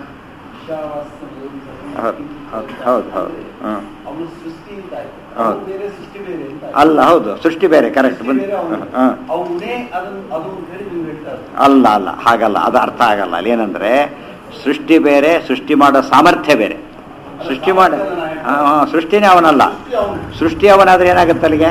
ಹೌದು ಹೌದು ಹೌದು ಹೌದು ಹ್ಞೂ ಅವನು ಸೃಷ್ಟಿಯಿಂದ ಆಯ್ತು. ಹೌದು. ಅವ್ನು ಬೇರೆ ಸೃಷ್ಟಿ ಬೇರೆ ಅಂತ ಆಯ್ತು. ಅಲ್ಲ ಹೌದು ಸೃಷ್ಟಿ ಬೇರೆ ಕರೆಕ್ಟ್ ಸೃಷ್ಟಿ ಬಂದು ಬೇರೆ ಅವನು. ಹಾಂ ಅವನೇ ಅದನ್ನು ಅದು ಅಂತ ಹೇಳಿ ನೀವು ಹೇಳ್ತಾರೆ ಅಲ್ಲ ಅಲ್ಲ ಹಾಗಲ್ಲ ಅದು ಅರ್ಥ ಆಗಲ್ಲ ಅಲ್ಲಿ ಏನಂದ್ರೆ ಸೃಷ್ಟಿ ಬೇರೆ ಸೃಷ್ಟಿ ಮಾಡೋ ಸಾಮರ್ಥ್ಯ ಬೇರೆ ಸೃಷ್ಟಿ ಮಾಡ ಆ, ಆ, ಸೃಷ್ಟಿನೇ ಅವನಲ್ಲ ಸೃಷ್ಟಿ ಅವನು ಸೃಷ್ಟಿ ಅವನಾದ್ರೆ ಏನಾಗುತ್ತೆ ಅಲ್ಲಿಗೆ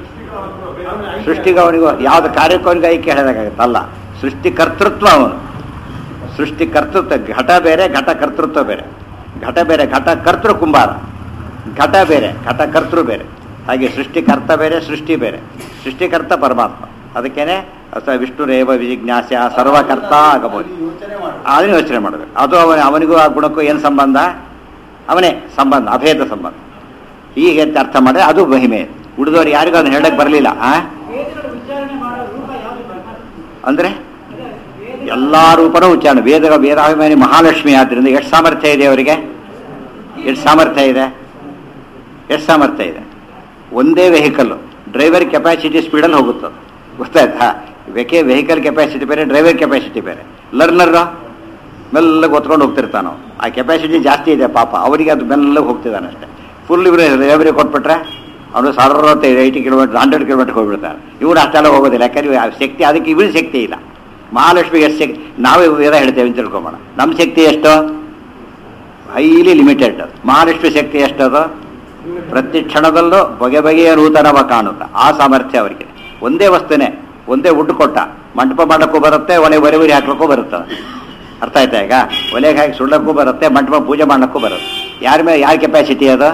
ಸೃಷ್ಟಿಗೆ ಅವನಿಗೂ ಯಾವ್ದು ಕಾರ್ಯಕ್ಕೆ ಅವನಿಗೆ ಐಕ್ಯ ಹೇಳೋದಾಗತ್ತೆ ಅಲ್ಲ ಸೃಷ್ಟಿ ಕರ್ತೃತ್ವ ಅವನು ಸೃಷ್ಟಿ ಕರ್ತೃತ್ವ ಘಟ ಬೇರೆ ಘಟ ಕರ್ತೃತ್ವ ಬೇರೆ ಘಟ ಬೇರೆ ಘಟ ಕರ್ತೃ ಕುಂಬಾರ ಘಟ ಬೇರೆ ಘಟ ಕರ್ತೃ ಬೇರೆ ಹಾಗೆ ಸೃಷ್ಟಿಕರ್ತ ಬೇರೆ ಸೃಷ್ಟಿ ಬೇರೆ ಸೃಷ್ಟಿಕರ್ತ ಪರಮಾತ್ಮ ಅದಕ್ಕೇನೆ ಅಸ ವಿಷ್ಣುರೇವ ವಿಜಿಜ್ಞಾಸ್ಯ ಸರ್ವಕರ್ತ ಆಗಬಹುದು ಅಲ್ಲಿ ಯೋಚನೆ ಮಾಡು ಅದನ್ನ ಯೋಚನೆ ಮಾಡಬೇಕು ಅದು ಅವನ ಅವನಿಗೂ ಆ ಗುಣಕ್ಕೂ ಏನು ಸಂಬಂಧ ಅವನೇ ಸಂಬಂಧ ಅಭೇದ ಸಂಬಂಧ ಹೀಗೆ ಅಂತ ಅರ್ಥ ಮಾಡಿದ್ರೆ ಅದು ಮಹಿಮೆ ಉಳಿದವ್ರು ಯಾರಿಗೂ ಅದನ್ನ ಹೇಳಕ್ ಬರಲಿಲ್ಲ ಆ ವೇದಗಳ ವಿಚಾರಣೆ ಮಾಡೋ ರೂಪ ಯಾವುದು ಬರ್ತಾರೆ ಅಂದ್ರೆ ವೇದ ಎಲ್ಲಾ ರೂಪನೂ ಉಚ್ಚಾರಣೆ ವೇದ ವೇದಾಭಿಮಾನಿ ಮಹಾಲಕ್ಷ್ಮಿ ಆದ್ರಿಂದ ಎಷ್ಟು ಸಾಮರ್ಥ್ಯ ಇದೆ ಅವರಿಗೆ ಎಷ್ಟು ಸಾಮರ್ಥ್ಯ ಇದೆ ಎಷ್ಟು ಸಾಮರ್ಥ್ಯ ಇದೆ ಒಂದೇ ವೆಹಿಕಲ್ ಡ್ರೈವರ್ ಕೆಪಾಸಿಟಿ ಸ್ಪೀಡಲ್ಲಿ ಹೋಗುತ್ತದೆ ಗೊತ್ತಾಯ್ತಾ ಬೇಕೆ ವೆಹಿಕಲ್ ಕೆಪಾಸಿಟಿ ಬೇರೆ ಡ್ರೈವರ್ ಕೆಪಾಸಿಟಿ ಬೇರೆ ಲರ್ನರ್ ಮೆಲ್ಲಗೆ ಒತ್ಕೊಂಡು ಹೋಗ್ತಿರ್ತಾನ ಅವ್ನು. ಆ ಕೆಪಾಸಿಟಿ ಜಾಸ್ತಿ ಇದೆ ಪಾಪ ಅವರಿಗೆ ಅದು ಮೆಲ್ಲಗೆ ಹೋಗ್ತಿದ್ದಾನೆ ಅಷ್ಟೇ ಫುಲ್ ಇವರು ಡ್ರೈವರಿಗೆ ಕೊಟ್ಬಿಟ್ರೆ ಅವನು ಸಾವಿರದ ಏಯ್ಟಿ ಕಿಲೋಮೀಟರ್ ಹಂಡ್ರೆಡ್ ಕಿಲೋಮೀಟರ್ ಹೋಗ್ಬಿಡ್ತಾನೆ ಇವ್ರು ಅಷ್ಟೆಲ್ಲ ಹೋಗೋದಿಲ್ಲ ಯಾಕಂದ್ರೆ ಆ ಶಕ್ತಿ ಅದಕ್ಕೆ ಇವ್ರ ಶಕ್ತಿ ಇಲ್ಲ ಮಹಾಲಕ್ಷ್ಮಿಗೆ ಎಷ್ಟು ಶಕ್ತಿ ನಾವೇ ವೇದ ಹೇಳ್ತೇವೆ ಅಂತ ತಿಳ್ಕೊಂಬೋಣ ನಮ್ಮ ಶಕ್ತಿ ಎಷ್ಟು ಹೈಲಿ ಲಿಮಿಟೆಡ್ ಅದು ಮಹಾಲಕ್ಷ್ಮಿ ಶಕ್ತಿ ಎಷ್ಟದು ಪ್ರತಿ ಕ್ಷಣದಲ್ಲೂ ಬಗೆ ಬಗೆಯ ನೂತನವ ಕಾಣುತ್ತ ಆ ಸಾಮರ್ಥ್ಯ ಅವರಿಗೆ ಒಂದೇ ವಸ್ತುನೇ ಒಂದೇ ಉಡ್ಡು ಕೊಟ್ಟ ಮಂಟಪ ಮಾಡಕ್ಕೂ ಬರುತ್ತೆ ಒಲೆ ಒಲೆ ಉರಿ ಹಾಕ್ಲಿಕ್ಕೂ ಬರುತ್ತೆ ಅರ್ಥ ಆಯ್ತಾ ಈಗ ಒಲೆಗೆ ಹಾಕಿ ಸುಳ್ಳಕ್ಕೂ ಬರುತ್ತೆ ಮಂಟಪ ಪೂಜೆ ಮಾಡಕ್ಕೂ ಬರುತ್ತೆ ಯಾರ ಮೇಲೆ ಯಾರ ಕೆಪಾಸಿಟಿ ಅದು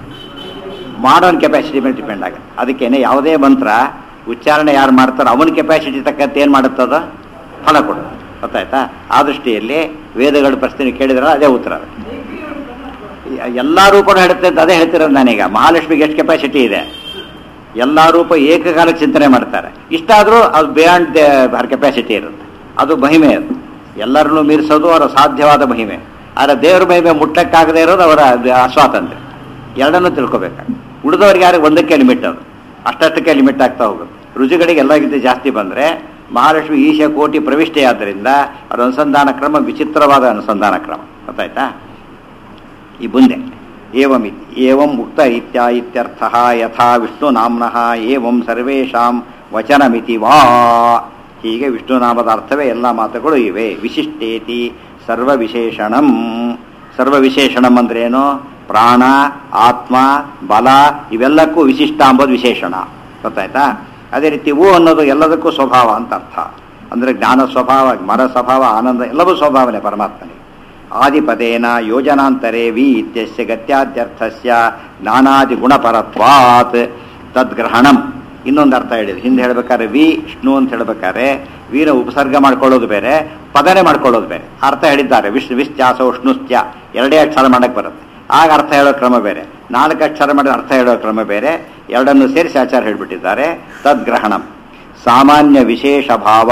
ಮಾಡೋನ್ ಕೆಪಾಸಿಟಿ ಮೇಲೆ ಡಿಪೆಂಡ್ ಆಗುತ್ತೆ ಅದಕ್ಕೇನೆ ಯಾವುದೇ ಮಂತ್ರ ಉಚ್ಚಾರಣೆ ಯಾರು ಮಾಡ್ತಾರೋ ಅವನ ಕೆಪಾಸಿಟಿ ತಕ್ಕಂತೆ ಏನು ಮಾಡುತ್ತದ ಫಲ ಕೊಡು ಗೊತ್ತಾಯ್ತಾ ಆ ದೃಷ್ಟಿಯಲ್ಲಿ ವೇದಗಳ ಪ್ರಶ್ನೆ ಕೇಳಿದ್ರಲ್ಲ ಅದೇ ಉತ್ತರ ಎಲ್ಲ ರೂಪನೂ ಹೇಳುತ್ತೆ ಅಂತ ಅದೇ ಹೇಳ್ತಿರೋದು ನಾನೀಗ ಮಹಾಲಕ್ಷ್ಮಿಗೆ ಎಷ್ಟು ಕೆಪಾಸಿಟಿ ಇದೆ ಎಲ್ಲ ರೂಪ ಏಕಕಾಲ ಚಿಂತನೆ ಮಾಡ್ತಾರೆ ಇಷ್ಟಾದರೂ ಅದು ಬಿಯಾಂಡ್ ಹರ್ ಕೆಪಾಸಿಟಿ ಇರುತ್ತೆ ಅದು ಮಹಿಮೆ ಅದು ಎಲ್ಲರನ್ನೂ ಮೀರಿಸೋದು ಅವರ ಸಾಧ್ಯವಾದ ಮಹಿಮೆ ಆದರೆ ದೇವರ ಮಹಿಮೆ ಮುಟ್ಟಕ್ಕಾಗದೇ ಇರೋದು ಅವರ ಅಸ್ವಾತಂತ್ರ್ಯ ಎರಡನ್ನೂ ತಿಳ್ಕೊಬೇಕು ಉಳಿದವ್ರಿಗೆ ಯಾರಿಗೆ ಒಂದಕ್ಕೆ ಲಿಮಿಟ್ ಅದು ಅಷ್ಟಷ್ಟಕ್ಕೆ ಲಿಮಿಟ್ ಆಗ್ತಾ ಹೋಗುತ್ತೆ ರುಚಿಗಳಿಗೆ ಎಲ್ಲರಿಗಿಂತ ಜಾಸ್ತಿ ಬಂದರೆ ಮಹಾಲಕ್ಷ್ಮಿ ಈಶ ಕೋಟಿ ಪ್ರವಿಷ್ಠೆ ಆದ್ದರಿಂದ ಅವರ ಅನುಸಂಧಾನ ಕ್ರಮ ವಿಚಿತ್ರವಾದ ಅನುಸಂಧಾನ ಕ್ರಮ ಗೊತ್ತಾಯ್ತಾ ಈ ಮುಂದೆ ಏವಮಿತಿ ಏವಂ ಉಕ್ತ ಇತ್ಯ ಇತ್ಯರ್ಥ ಯಥಾ ವಿಷ್ಣು ನಾಮ್ನಃ ಏವಂ ಸರ್ವೇಷಾಂ ವಚನಮಿತಿ ವಾ ಹೀಗೆ ವಿಷ್ಣುನಾಮದ ಅರ್ಥವೇ ಎಲ್ಲ ಮಾತುಗಳು ಇವೆ ವಿಶಿಷ್ಟೇತಿ ಸರ್ವವಿಶೇಷಣಂ ಸರ್ವವಿಶೇಷಣಂ ಅಂದ್ರೇನು ಪ್ರಾಣ ಆತ್ಮ ಬಲ ಇವೆಲ್ಲಕ್ಕೂ ವಿಶಿಷ್ಟ ಅಂಬೋದು ವಿಶೇಷಣ ಗೊತ್ತಾಯ್ತಾ ಅದೇ ರೀತಿ ಹೂ ಅನ್ನೋದು ಎಲ್ಲದಕ್ಕೂ ಸ್ವಭಾವ ಅಂತ ಅರ್ಥ ಅಂದರೆ ಜ್ಞಾನ ಸ್ವಭಾವ ಮರ ಸ್ವಭಾವ ಆನಂದ ಎಲ್ಲವೂ ಸ್ವಭಾವನೆ ಪರಮಾತ್ಮನಿಗೆ ಆದಿಪದೇನ ಯೋಜನಾಂತರೇ ವಿ ಇತ್ಯಸ್ಯ ಗತ್ಯಾದ್ಯರ್ಥಸ್ಯ ಜ್ಞಾನಾದಿ ಗುಣಪರತ್ವಾತ್ ತದ್ಗ್ರಹಣಂ ಇನ್ನೊಂದು ಅರ್ಥ ಹೇಳಿದ್ರು ಹಿಂದೆ ಹೇಳ್ಬೇಕಾದ್ರೆ ವಿ ವಿಷ್ಣು ಅಂತ ಹೇಳ್ಬೇಕಾದ್ರೆ ವೀರ ಉಪಸರ್ಗ ಮಾಡ್ಕೊಳ್ಳೋದು ಬೇರೆ ಪದನೆ ಮಾಡ್ಕೊಳ್ಳೋದು ಬೇರೆ ಅರ್ಥ ಹೇಳಿದ್ದಾರೆ ವಿಶ್ ವಿಶ್ಚಾಸ ಉಷ್ಣುಶ್ಚ ಎರಡೇ ಅಕ್ಷರ ಮಾಡಕ್ಕೆ ಬರುತ್ತೆ ಆಗ ಅರ್ಥ ಹೇಳೋ ಕ್ರಮ ಬೇರೆ ನಾಲ್ಕು ಅಕ್ಷರ ಮಾಡಿದ ಅರ್ಥ ಹೇಳೋ ಕ್ರಮ ಬೇರೆ ಎರಡನ್ನು ಸೇರಿಸಿ ಆಚಾರ ಹೇಳ್ಬಿಟ್ಟಿದ್ದಾರೆ ತದ್ಗ್ರಹಣಂ ಸಾಮಾನ್ಯ ವಿಶೇಷ ಭಾವಾತ್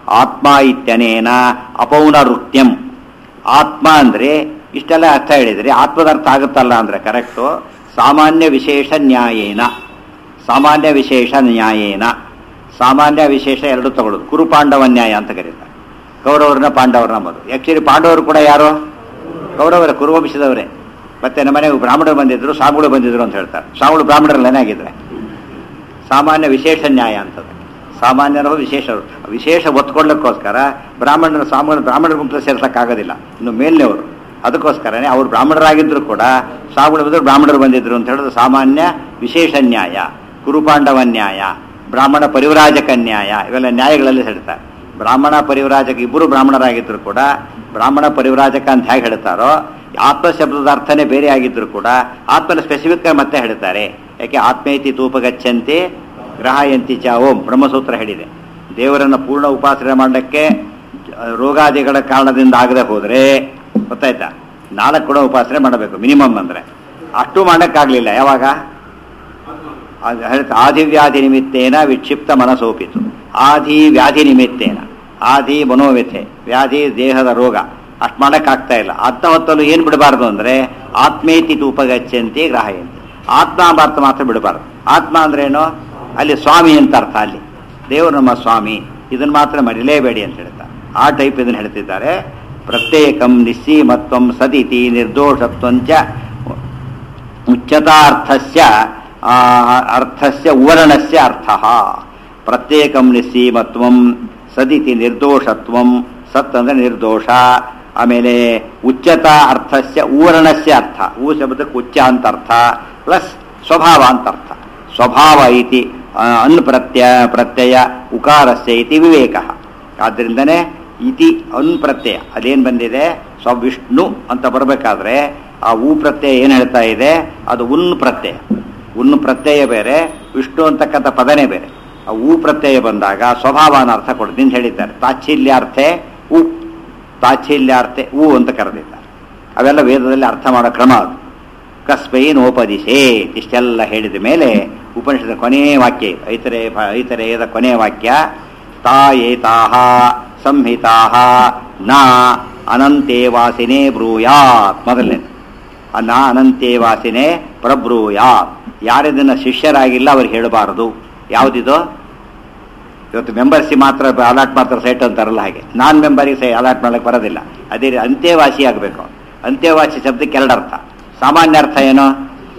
ಆತ್ಮ ಇತ್ಯನೇನ ಅಪೌನರುಕ್ತ್ಯಂ ಆತ್ಮ ಅಂದ್ರೆ ಇಷ್ಟೆಲ್ಲ ಅರ್ಥ ಹೇಳಿದ್ರಿ ಆತ್ಮದ ಅರ್ಥ ಆಗುತ್ತಲ್ಲ ಅಂದ್ರೆ ಕರೆಕ್ಟು ಸಾಮಾನ್ಯ ವಿಶೇಷ ನ್ಯಾಯೇನ ಸಾಮಾನ್ಯ ವಿಶೇಷ ನ್ಯಾಯೇನ ಸಾಮಾನ್ಯ ವಿಶೇಷ ಎರಡು ತಗೊಳ್ಳೋದು ಕುರುಪಾಂಡವ ನ್ಯಾಯ ಅಂತ ಕರೀತಾರೆ ಕೌರವರನ್ನ ಪಾಂಡವರನ್ನ ಅಂಬೋದು ಆಕ್ಚುಲಿ ಪಾಂಡವರು ಕೂಡ ಯಾರು ಕೌರವರ ಕುರುವಂಶದವರೇ ಮತ್ತೆ ನಮ್ಮ ಮನೆಗೆ ಬ್ರಾಹ್ಮಣರು ಬಂದಿದ್ರು ಸ್ವಾಮಿಗಳು ಬಂದಿದ್ರು ಅಂತ ಹೇಳ್ತಾರೆ ಸ್ವಾಮಿಗಳು ಬ್ರಾಹ್ಮಣರಲ್ಲಿ ಏನಾಗಿದ್ರೆ ಸಾಮಾನ್ಯ ವಿಶೇಷ ನ್ಯಾಯ ಅಂತದ್ದು ಸಾಮಾನ್ಯರು ವಿಶೇಷರು ವಿಶೇಷ ಒತ್ಕೊಳ್ಳೋಕ್ಕೋಸ್ಕರ ಬ್ರಾಹ್ಮಣರ ಸಾಮಾನ್ಯ ಬ್ರಾಹ್ಮಣರ ಗುಂಪು ಸೇರ್ಸಕ್ಕಾಗೋದಿಲ್ಲ ಇನ್ನು ಮೇಲ್ನವರು ಅದಕ್ಕೋಸ್ಕರನೇ ಅವ್ರು ಬ್ರಾಹ್ಮಣರಾಗಿದ್ರು ಕೂಡ ಸ್ವಾಮಿಗಳು ಬಂದರು ಬ್ರಾಹ್ಮಣರು ಬಂದಿದ್ರು ಅಂತ ಹೇಳೋದು ಸಾಮಾನ್ಯ ವಿಶೇಷ ನ್ಯಾಯ ಕುರುಪಾಂಡವ ನ್ಯಾಯ ಬ್ರಾಹ್ಮಣ ಪರಿವ್ರಾಜಕ ನ್ಯಾಯ ಇವೆಲ್ಲ ನ್ಯಾಯಗಳಲ್ಲಿ ಹೇಳ್ತಾರೆ ಬ್ರಾಹ್ಮಣ ಪರಿವ್ರಾಜಕ ಇಬ್ಬರು ಬ್ರಾಹ್ಮಣರಾಗಿದ್ರು ಕೂಡ ಬ್ರಾಹ್ಮಣ ಪರಿವ್ರಾಜಕ ಅಂತ ಹೇಗೆ ಹೇಳ್ತಾರೋ ಆತ್ಮ ಶಬ್ದದ ಅರ್ಥನೇ ಬೇರೆ ಆಗಿದ್ರು ಕೂಡ ಆತ್ಮನ ಸ್ಪೆಸಿಫಿಕ್ ಮತ್ತೆ ಹೇಳ್ತಾರೆ ಯಾಕೆ ಆತ್ಮೇತಿ ತೂಪಗಚ್ಚಂತೆ ಗ್ರಹಾಯಂತಿ ಚ ಓಂ ಬ್ರಹ್ಮಸೂತ್ರ ಹೇಳಿದೆ ದೇವರನ್ನ ಪೂರ್ಣ ಉಪಾಸನೆ ಮಾಡಲಿಕ್ಕೆ ರೋಗಾದಿಗಳ ಕಾರಣದಿಂದ ಆಗದೆ ಹೋದರೆ ಗೊತ್ತಾಯ್ತಾ ನಾಲ್ಕು ಕೂಡ ಉಪಾಸನೆ ಮಾಡಬೇಕು ಮಿನಿಮಮ್ ಅಂದ್ರೆ ಅಷ್ಟು ಮಾಡೋಕ್ಕಾಗಲಿಲ್ಲ ಯಾವಾಗ ಅದು ಹೇಳ್ತಾ, ಆದಿವ್ಯಾಧಿ ನಿಮಿತ್ತೇನ ವಿಕ್ಷಿಪ್ತ ಮನಸೋಪಿತು ಆದಿ ವ್ಯಾಧಿ ನಿಮಿತ್ತೇನ ಆದಿ ಮನೋವ್ಯಥೆ ವ್ಯಾಧಿ ದೇಹದ ರೋಗ ಅಷ್ಟು ಮಾಡೋಕ್ಕಾಗ್ತಾ ಇಲ್ಲ ಅಂತ ಹೊತ್ತಲು ಏನು ಬಿಡಬಾರ್ದು ಅಂದರೆ ಆತ್ಮೇತಿ ತೂಪಗಚ್ಚಂತಿ ಗ್ರಾಹಯಂತಿ ಆತ್ಮ ಅರ್ಥ ಮಾತ್ರ ಬಿಡಬಾರ್ದು ಆತ್ಮ ಅಂದ್ರೇನು ಅಲ್ಲಿ ಸ್ವಾಮಿ ಅಂತ ಅರ್ಥ ಅಲ್ಲಿ ದೇವರು ನಮ್ಮ ಸ್ವಾಮಿ ಇದನ್ನು ಮಾತ್ರ ಮರಿಲೇಬೇಡಿ ಅಂತ ಹೇಳ್ತಾರೆ ಆ ಟೈಪ್ ಇದನ್ನು ಹೇಳ್ತಿದ್ದಾರೆ ಪ್ರತ್ಯೇಕಂ ನಿಸ್ಸೀಮತ್ವಂ ಸದಿತಿ ನಿರ್ದೋಷತ್ವಂಚ ಉಚ್ಯತಾರ್ಥಸ್ಯ ಆ, ಅರ್ಥಸ್ಯ ಉವರ್ಣಸ್ಯ ಅರ್ಥ ಪ್ರತ್ಯೇಕಂ ನಿಸ್ಸೀಮತ್ವಂ ಸದಿತಿ ನಿರ್ದೋಷತ್ವಂ ಸತ್ ಅಂದ್ರೆ ನಿರ್ದೋಷ ಆಮೇಲೆ ಉಚ್ಚತ ಅರ್ಥಸ್ಯ ಊರ್ಣಸ್ಯ ಅರ್ಥ ಊ ಶಬ್ದಕ್ಕೆ ಉಚ್ಚ ಅಂತ ಅರ್ಥ ಪ್ಲಸ್ ಸ್ವಭಾವ ಅಂತ ಅರ್ಥ ಸ್ವಭಾವ ಇತಿ ಆ, ಅನ್ ಪ್ರತ್ಯಯ ಪ್ರತ್ಯಯ ಉಕಾರಸ್ಯ ಇತಿ ವಿವೇಕ ಆದ್ದರಿಂದನೇ ಇತಿ ಅನ್ ಪ್ರತ್ಯಯ ಅದೇನು ಬಂದಿದೆ ಸ್ವವಿಷ್ಣು ಅಂತ ಬರಬೇಕಾದ್ರೆ ಆ ಊ ಪ್ರತ್ಯಯ ಏನು ಹೇಳ್ತಾ ಇದೆ ಅದು ಉನ್ ಪ್ರತ್ಯಯ ಉನ್ ಪ್ರತ್ಯಯ ಬೇರೆ ವಿಷ್ಣು ಅಂತಕ್ಕಂಥ ಪದನೇ ಬೇರೆ ಆ ಊ ಪ್ರತ್ಯಯ ಬಂದಾಗ ಸ್ವಭಾವನ ಅರ್ಥ ಕೊಡ್ತೀನಿ ಅಂತ ಹೇಳಿದ್ದಾರೆ ತಾಚ್ಛಿಲ್ಯಾರ್ಥೆ ಉ ತಾಚ್ಛಿಲ್ಯಾರ್ಥೆ ಉ ಅಂತ ಕರೆದಿದ್ದಾರೆ ಅವೆಲ್ಲ ವೇದದಲ್ಲಿ ಅರ್ಥ ಮಾಡೋ ಕ್ರಮ ಅದು ಕಸ್ಮೈನ್ ಓಪದಿಸೇ ಇಷ್ಟೆಲ್ಲ ಹೇಳಿದ ಮೇಲೆ ಉಪನಿಷದ ಕೊನೆಯ ವಾಕ್ಯ ಇದು ಐತರೆ ಐತರೇಯದ ಕೊನೆಯ ವಾಕ್ಯ ತಾಯೇತಾಹ ಸಂಹಿತಾಹ ನ ಅನಂತೆ ವಾಸಿನೇ ಬ್ರೂಯಾತ್ ಮೊದಲನೇ ನ ಅನಂತೆ ವಾಸಿನೇ ಪ್ರಬ್ರೂಯಾತ್ ಯಾರಿದನ್ನ ಶಿಷ್ಯರಾಗಿಲ್ಲ ಅವ್ರು ಹೇಳಬಾರದು ಯಾವುದಿದು ಇವತ್ತು ಮೆಂಬರ್ಸಿ ಮಾತ್ರ ಅಲಾಟ್ ಮಾಡ್ತಾರೆ ಸೈಟ್ ಅಂತಾರಲ್ಲ ಹಾಗೆ ನಾನ್ ಮೆಂಬರಿಗೆ ಸೈ ಅಲಾಟ್ ಮಾಡಕ್ಕೆ ಬರೋದಿಲ್ಲ ಅದೇ ರೀತಿ ಅಂತ್ಯವಾಸಿ ಆಗಬೇಕು ಅಂತ್ಯವಾಸಿ ಶಬ್ದಕ್ಕೆ ಎರಡು ಅರ್ಥ ಸಾಮಾನ್ಯ ಅರ್ಥ ಏನು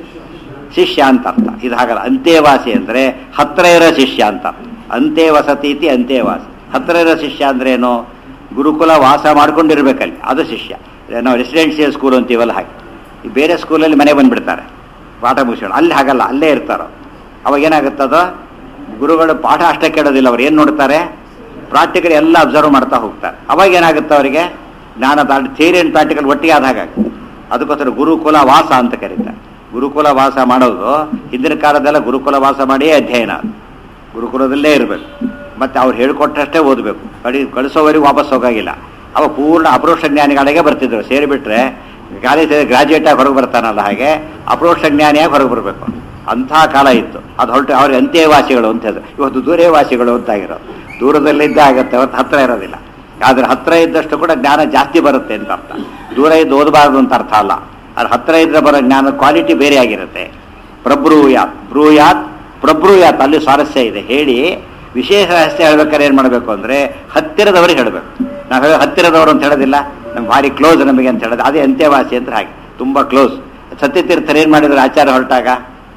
ಶಿಷ್ಯ ಅಂತ ಅರ್ಥ ಇದು ಹಾಗಲ್ಲ ಅಂತ್ಯವಾಸಿ ಅಂದ್ರೆ ಹತ್ರ ಇರೋ ಶಿಷ್ಯ ಅಂತ ಅಂತ್ಯ ವಸತಿ ಇತಿ ಅಂತ್ಯವಾಸಿ ಹತ್ರ ಇರೋ ಶಿಷ್ಯ ಅಂದ್ರೆ ಏನು ಗುರುಕುಲ ವಾಸ ಮಾಡ್ಕೊಂಡಿರ್ಬೇಕಲ್ಲಿ ಅದು ಶಿಷ್ಯ ನಾವು ರೆಸಿಡೆನ್ಷಿಯಲ್ ಸ್ಕೂಲ್ ಅಂತೀವಲ್ಲ ಹಾಗೆ ಈ ಬೇರೆ ಸ್ಕೂಲಲ್ಲಿ ಮನೆ ಬಂದ್ಬಿಡ್ತಾರೆ ಪಾಠ ಮುಗಿಸೋಣ ಅಲ್ಲಿ ಹಾಗಲ್ಲ ಅಲ್ಲೇ ಇರ್ತಾರೋ ಅವಾಗ ಏನಾಗುತ್ತದೋ ಗುರುಗಳು ಪಾಠ ಅಷ್ಟೇ ಕೇಳೋದಿಲ್ಲ ಅವ್ರು ಏನು ನೋಡ್ತಾರೆ ಪ್ರಾಕ್ಟಿಕಲ್ ಎಲ್ಲ ಅಬ್ಸರ್ವ್ ಮಾಡ್ತಾ ಹೋಗ್ತಾರೆ ಅವಾಗ ಏನಾಗುತ್ತೆ ಅವರಿಗೆ ಜ್ಞಾನ ಥಿಯರಿ ಅಂಡ್ ಪ್ರಾಕ್ಟಿಕಲ್ ಒಟ್ಟಿಗೆ ಆದ ಹಾಗಾಗಿ ಅದಕ್ಕೋಸ್ಕರ ಗುರುಕುಲ ವಾಸ ಅಂತ ಕರೀತಾರೆ ಗುರುಕುಲ ವಾಸ ಮಾಡೋದು ಹಿಂದಿನ ಕಾಲದೆಲ್ಲ ಗುರುಕುಲ ವಾಸ ಮಾಡಿಯೇ ಅಧ್ಯಯನ ಅದು. ಗುರುಕುಲದಲ್ಲೇ ಇರಬೇಕು ಮತ್ತೆ ಅವ್ರು ಹೇಳ್ಕೊಟ್ಟಷ್ಟೇ ಓದಬೇಕು ಕಡಿ ಕಳಿಸೋವರೆಗೂ ವಾಪಸ್ ಹೋಗಾಗಿಲ್ಲ ಅವ ಪೂರ್ಣ ಅಪರೋಕ್ಷ ಜ್ಞಾನಿಗಳಿಗೆ ಬರ್ತಿದ್ರು ಸೇರಿಬಿಟ್ರೆ ಕಾಲೇಜ್ ಗ್ರಾಜುಯೇಟ್ ಆಗಿ ಹೊರಗೆ ಬರ್ತಾನಲ್ಲ ಹಾಗೆ ಅಪರೋಕ್ಷ ಜ್ಞಾನಿಯಾಗಿ ಹೊರಗೆ ಬರಬೇಕು ಅಂಥ ಕಾಲ ಇತ್ತು ಅದು ಹೊರಟು ಅವ್ರಿಗೆ ಅಂತ್ಯವಾಸಿಗಳು ಅಂತ ಹೇಳಿದ್ರು ಇವತ್ತು ದೂರವಾಸಿಗಳು ಅಂತ ಆಗಿರೋ ದೂರದಲ್ಲಿದ್ದ ಆಗತ್ತೆ ಅವತ್ತು ಹತ್ರ ಇರೋದಿಲ್ಲ ಆದ್ರೆ ಹತ್ರ ಇದ್ದಷ್ಟು ಕೂಡ ಜ್ಞಾನ ಜಾಸ್ತಿ ಬರುತ್ತೆ ಅಂತ ಅರ್ಥ ದೂರ ಇದ್ದು ಓದಬಾರದು ಅಂತ ಅರ್ಥ ಅಲ್ಲ ಅದು ಹತ್ರ ಇದ್ರೆ ಬರೋ ಜ್ಞಾನದ ಕ್ವಾಲಿಟಿ ಬೇರೆ ಆಗಿರುತ್ತೆ ಪ್ರಬ್ರೂಯಾತ್ ಬ್ರೂಯಾತ್ ಪ್ರಬ್ರೂಯಾತ್ ಅಲ್ಲಿ ಸ್ವಾರಸ್ಯ ಇದೆ ಹೇಳಿ ವಿಶೇಷ ರಹಸ್ಯ ಹೇಳ್ಬೇಕಾದ್ರೆ ಏನು ಮಾಡಬೇಕು ಅಂದರೆ ಹತ್ತಿರದವರಿಗೆ ಹೇಳಬೇಕು ನಾವು ಹೇಳೋ ಹತ್ತಿರದವರು ಅಂತ ಹೇಳೋದಿಲ್ಲ ನಮ್ಗೆ ಭಾರಿ ಕ್ಲೋಸ್ ನಮಗೆ ಅಂತ ಹೇಳೋದು ಅದೇ ಅಂತ್ಯವಾಸಿ ಅಂತ ಹಾಗೆ ತುಂಬ ಕ್ಲೋಸ್ ಸತ್ಯತೀರ್ಥರು ಏನು ಮಾಡಿದ್ರು ಆಚಾರ ಹೊರಟಾಗ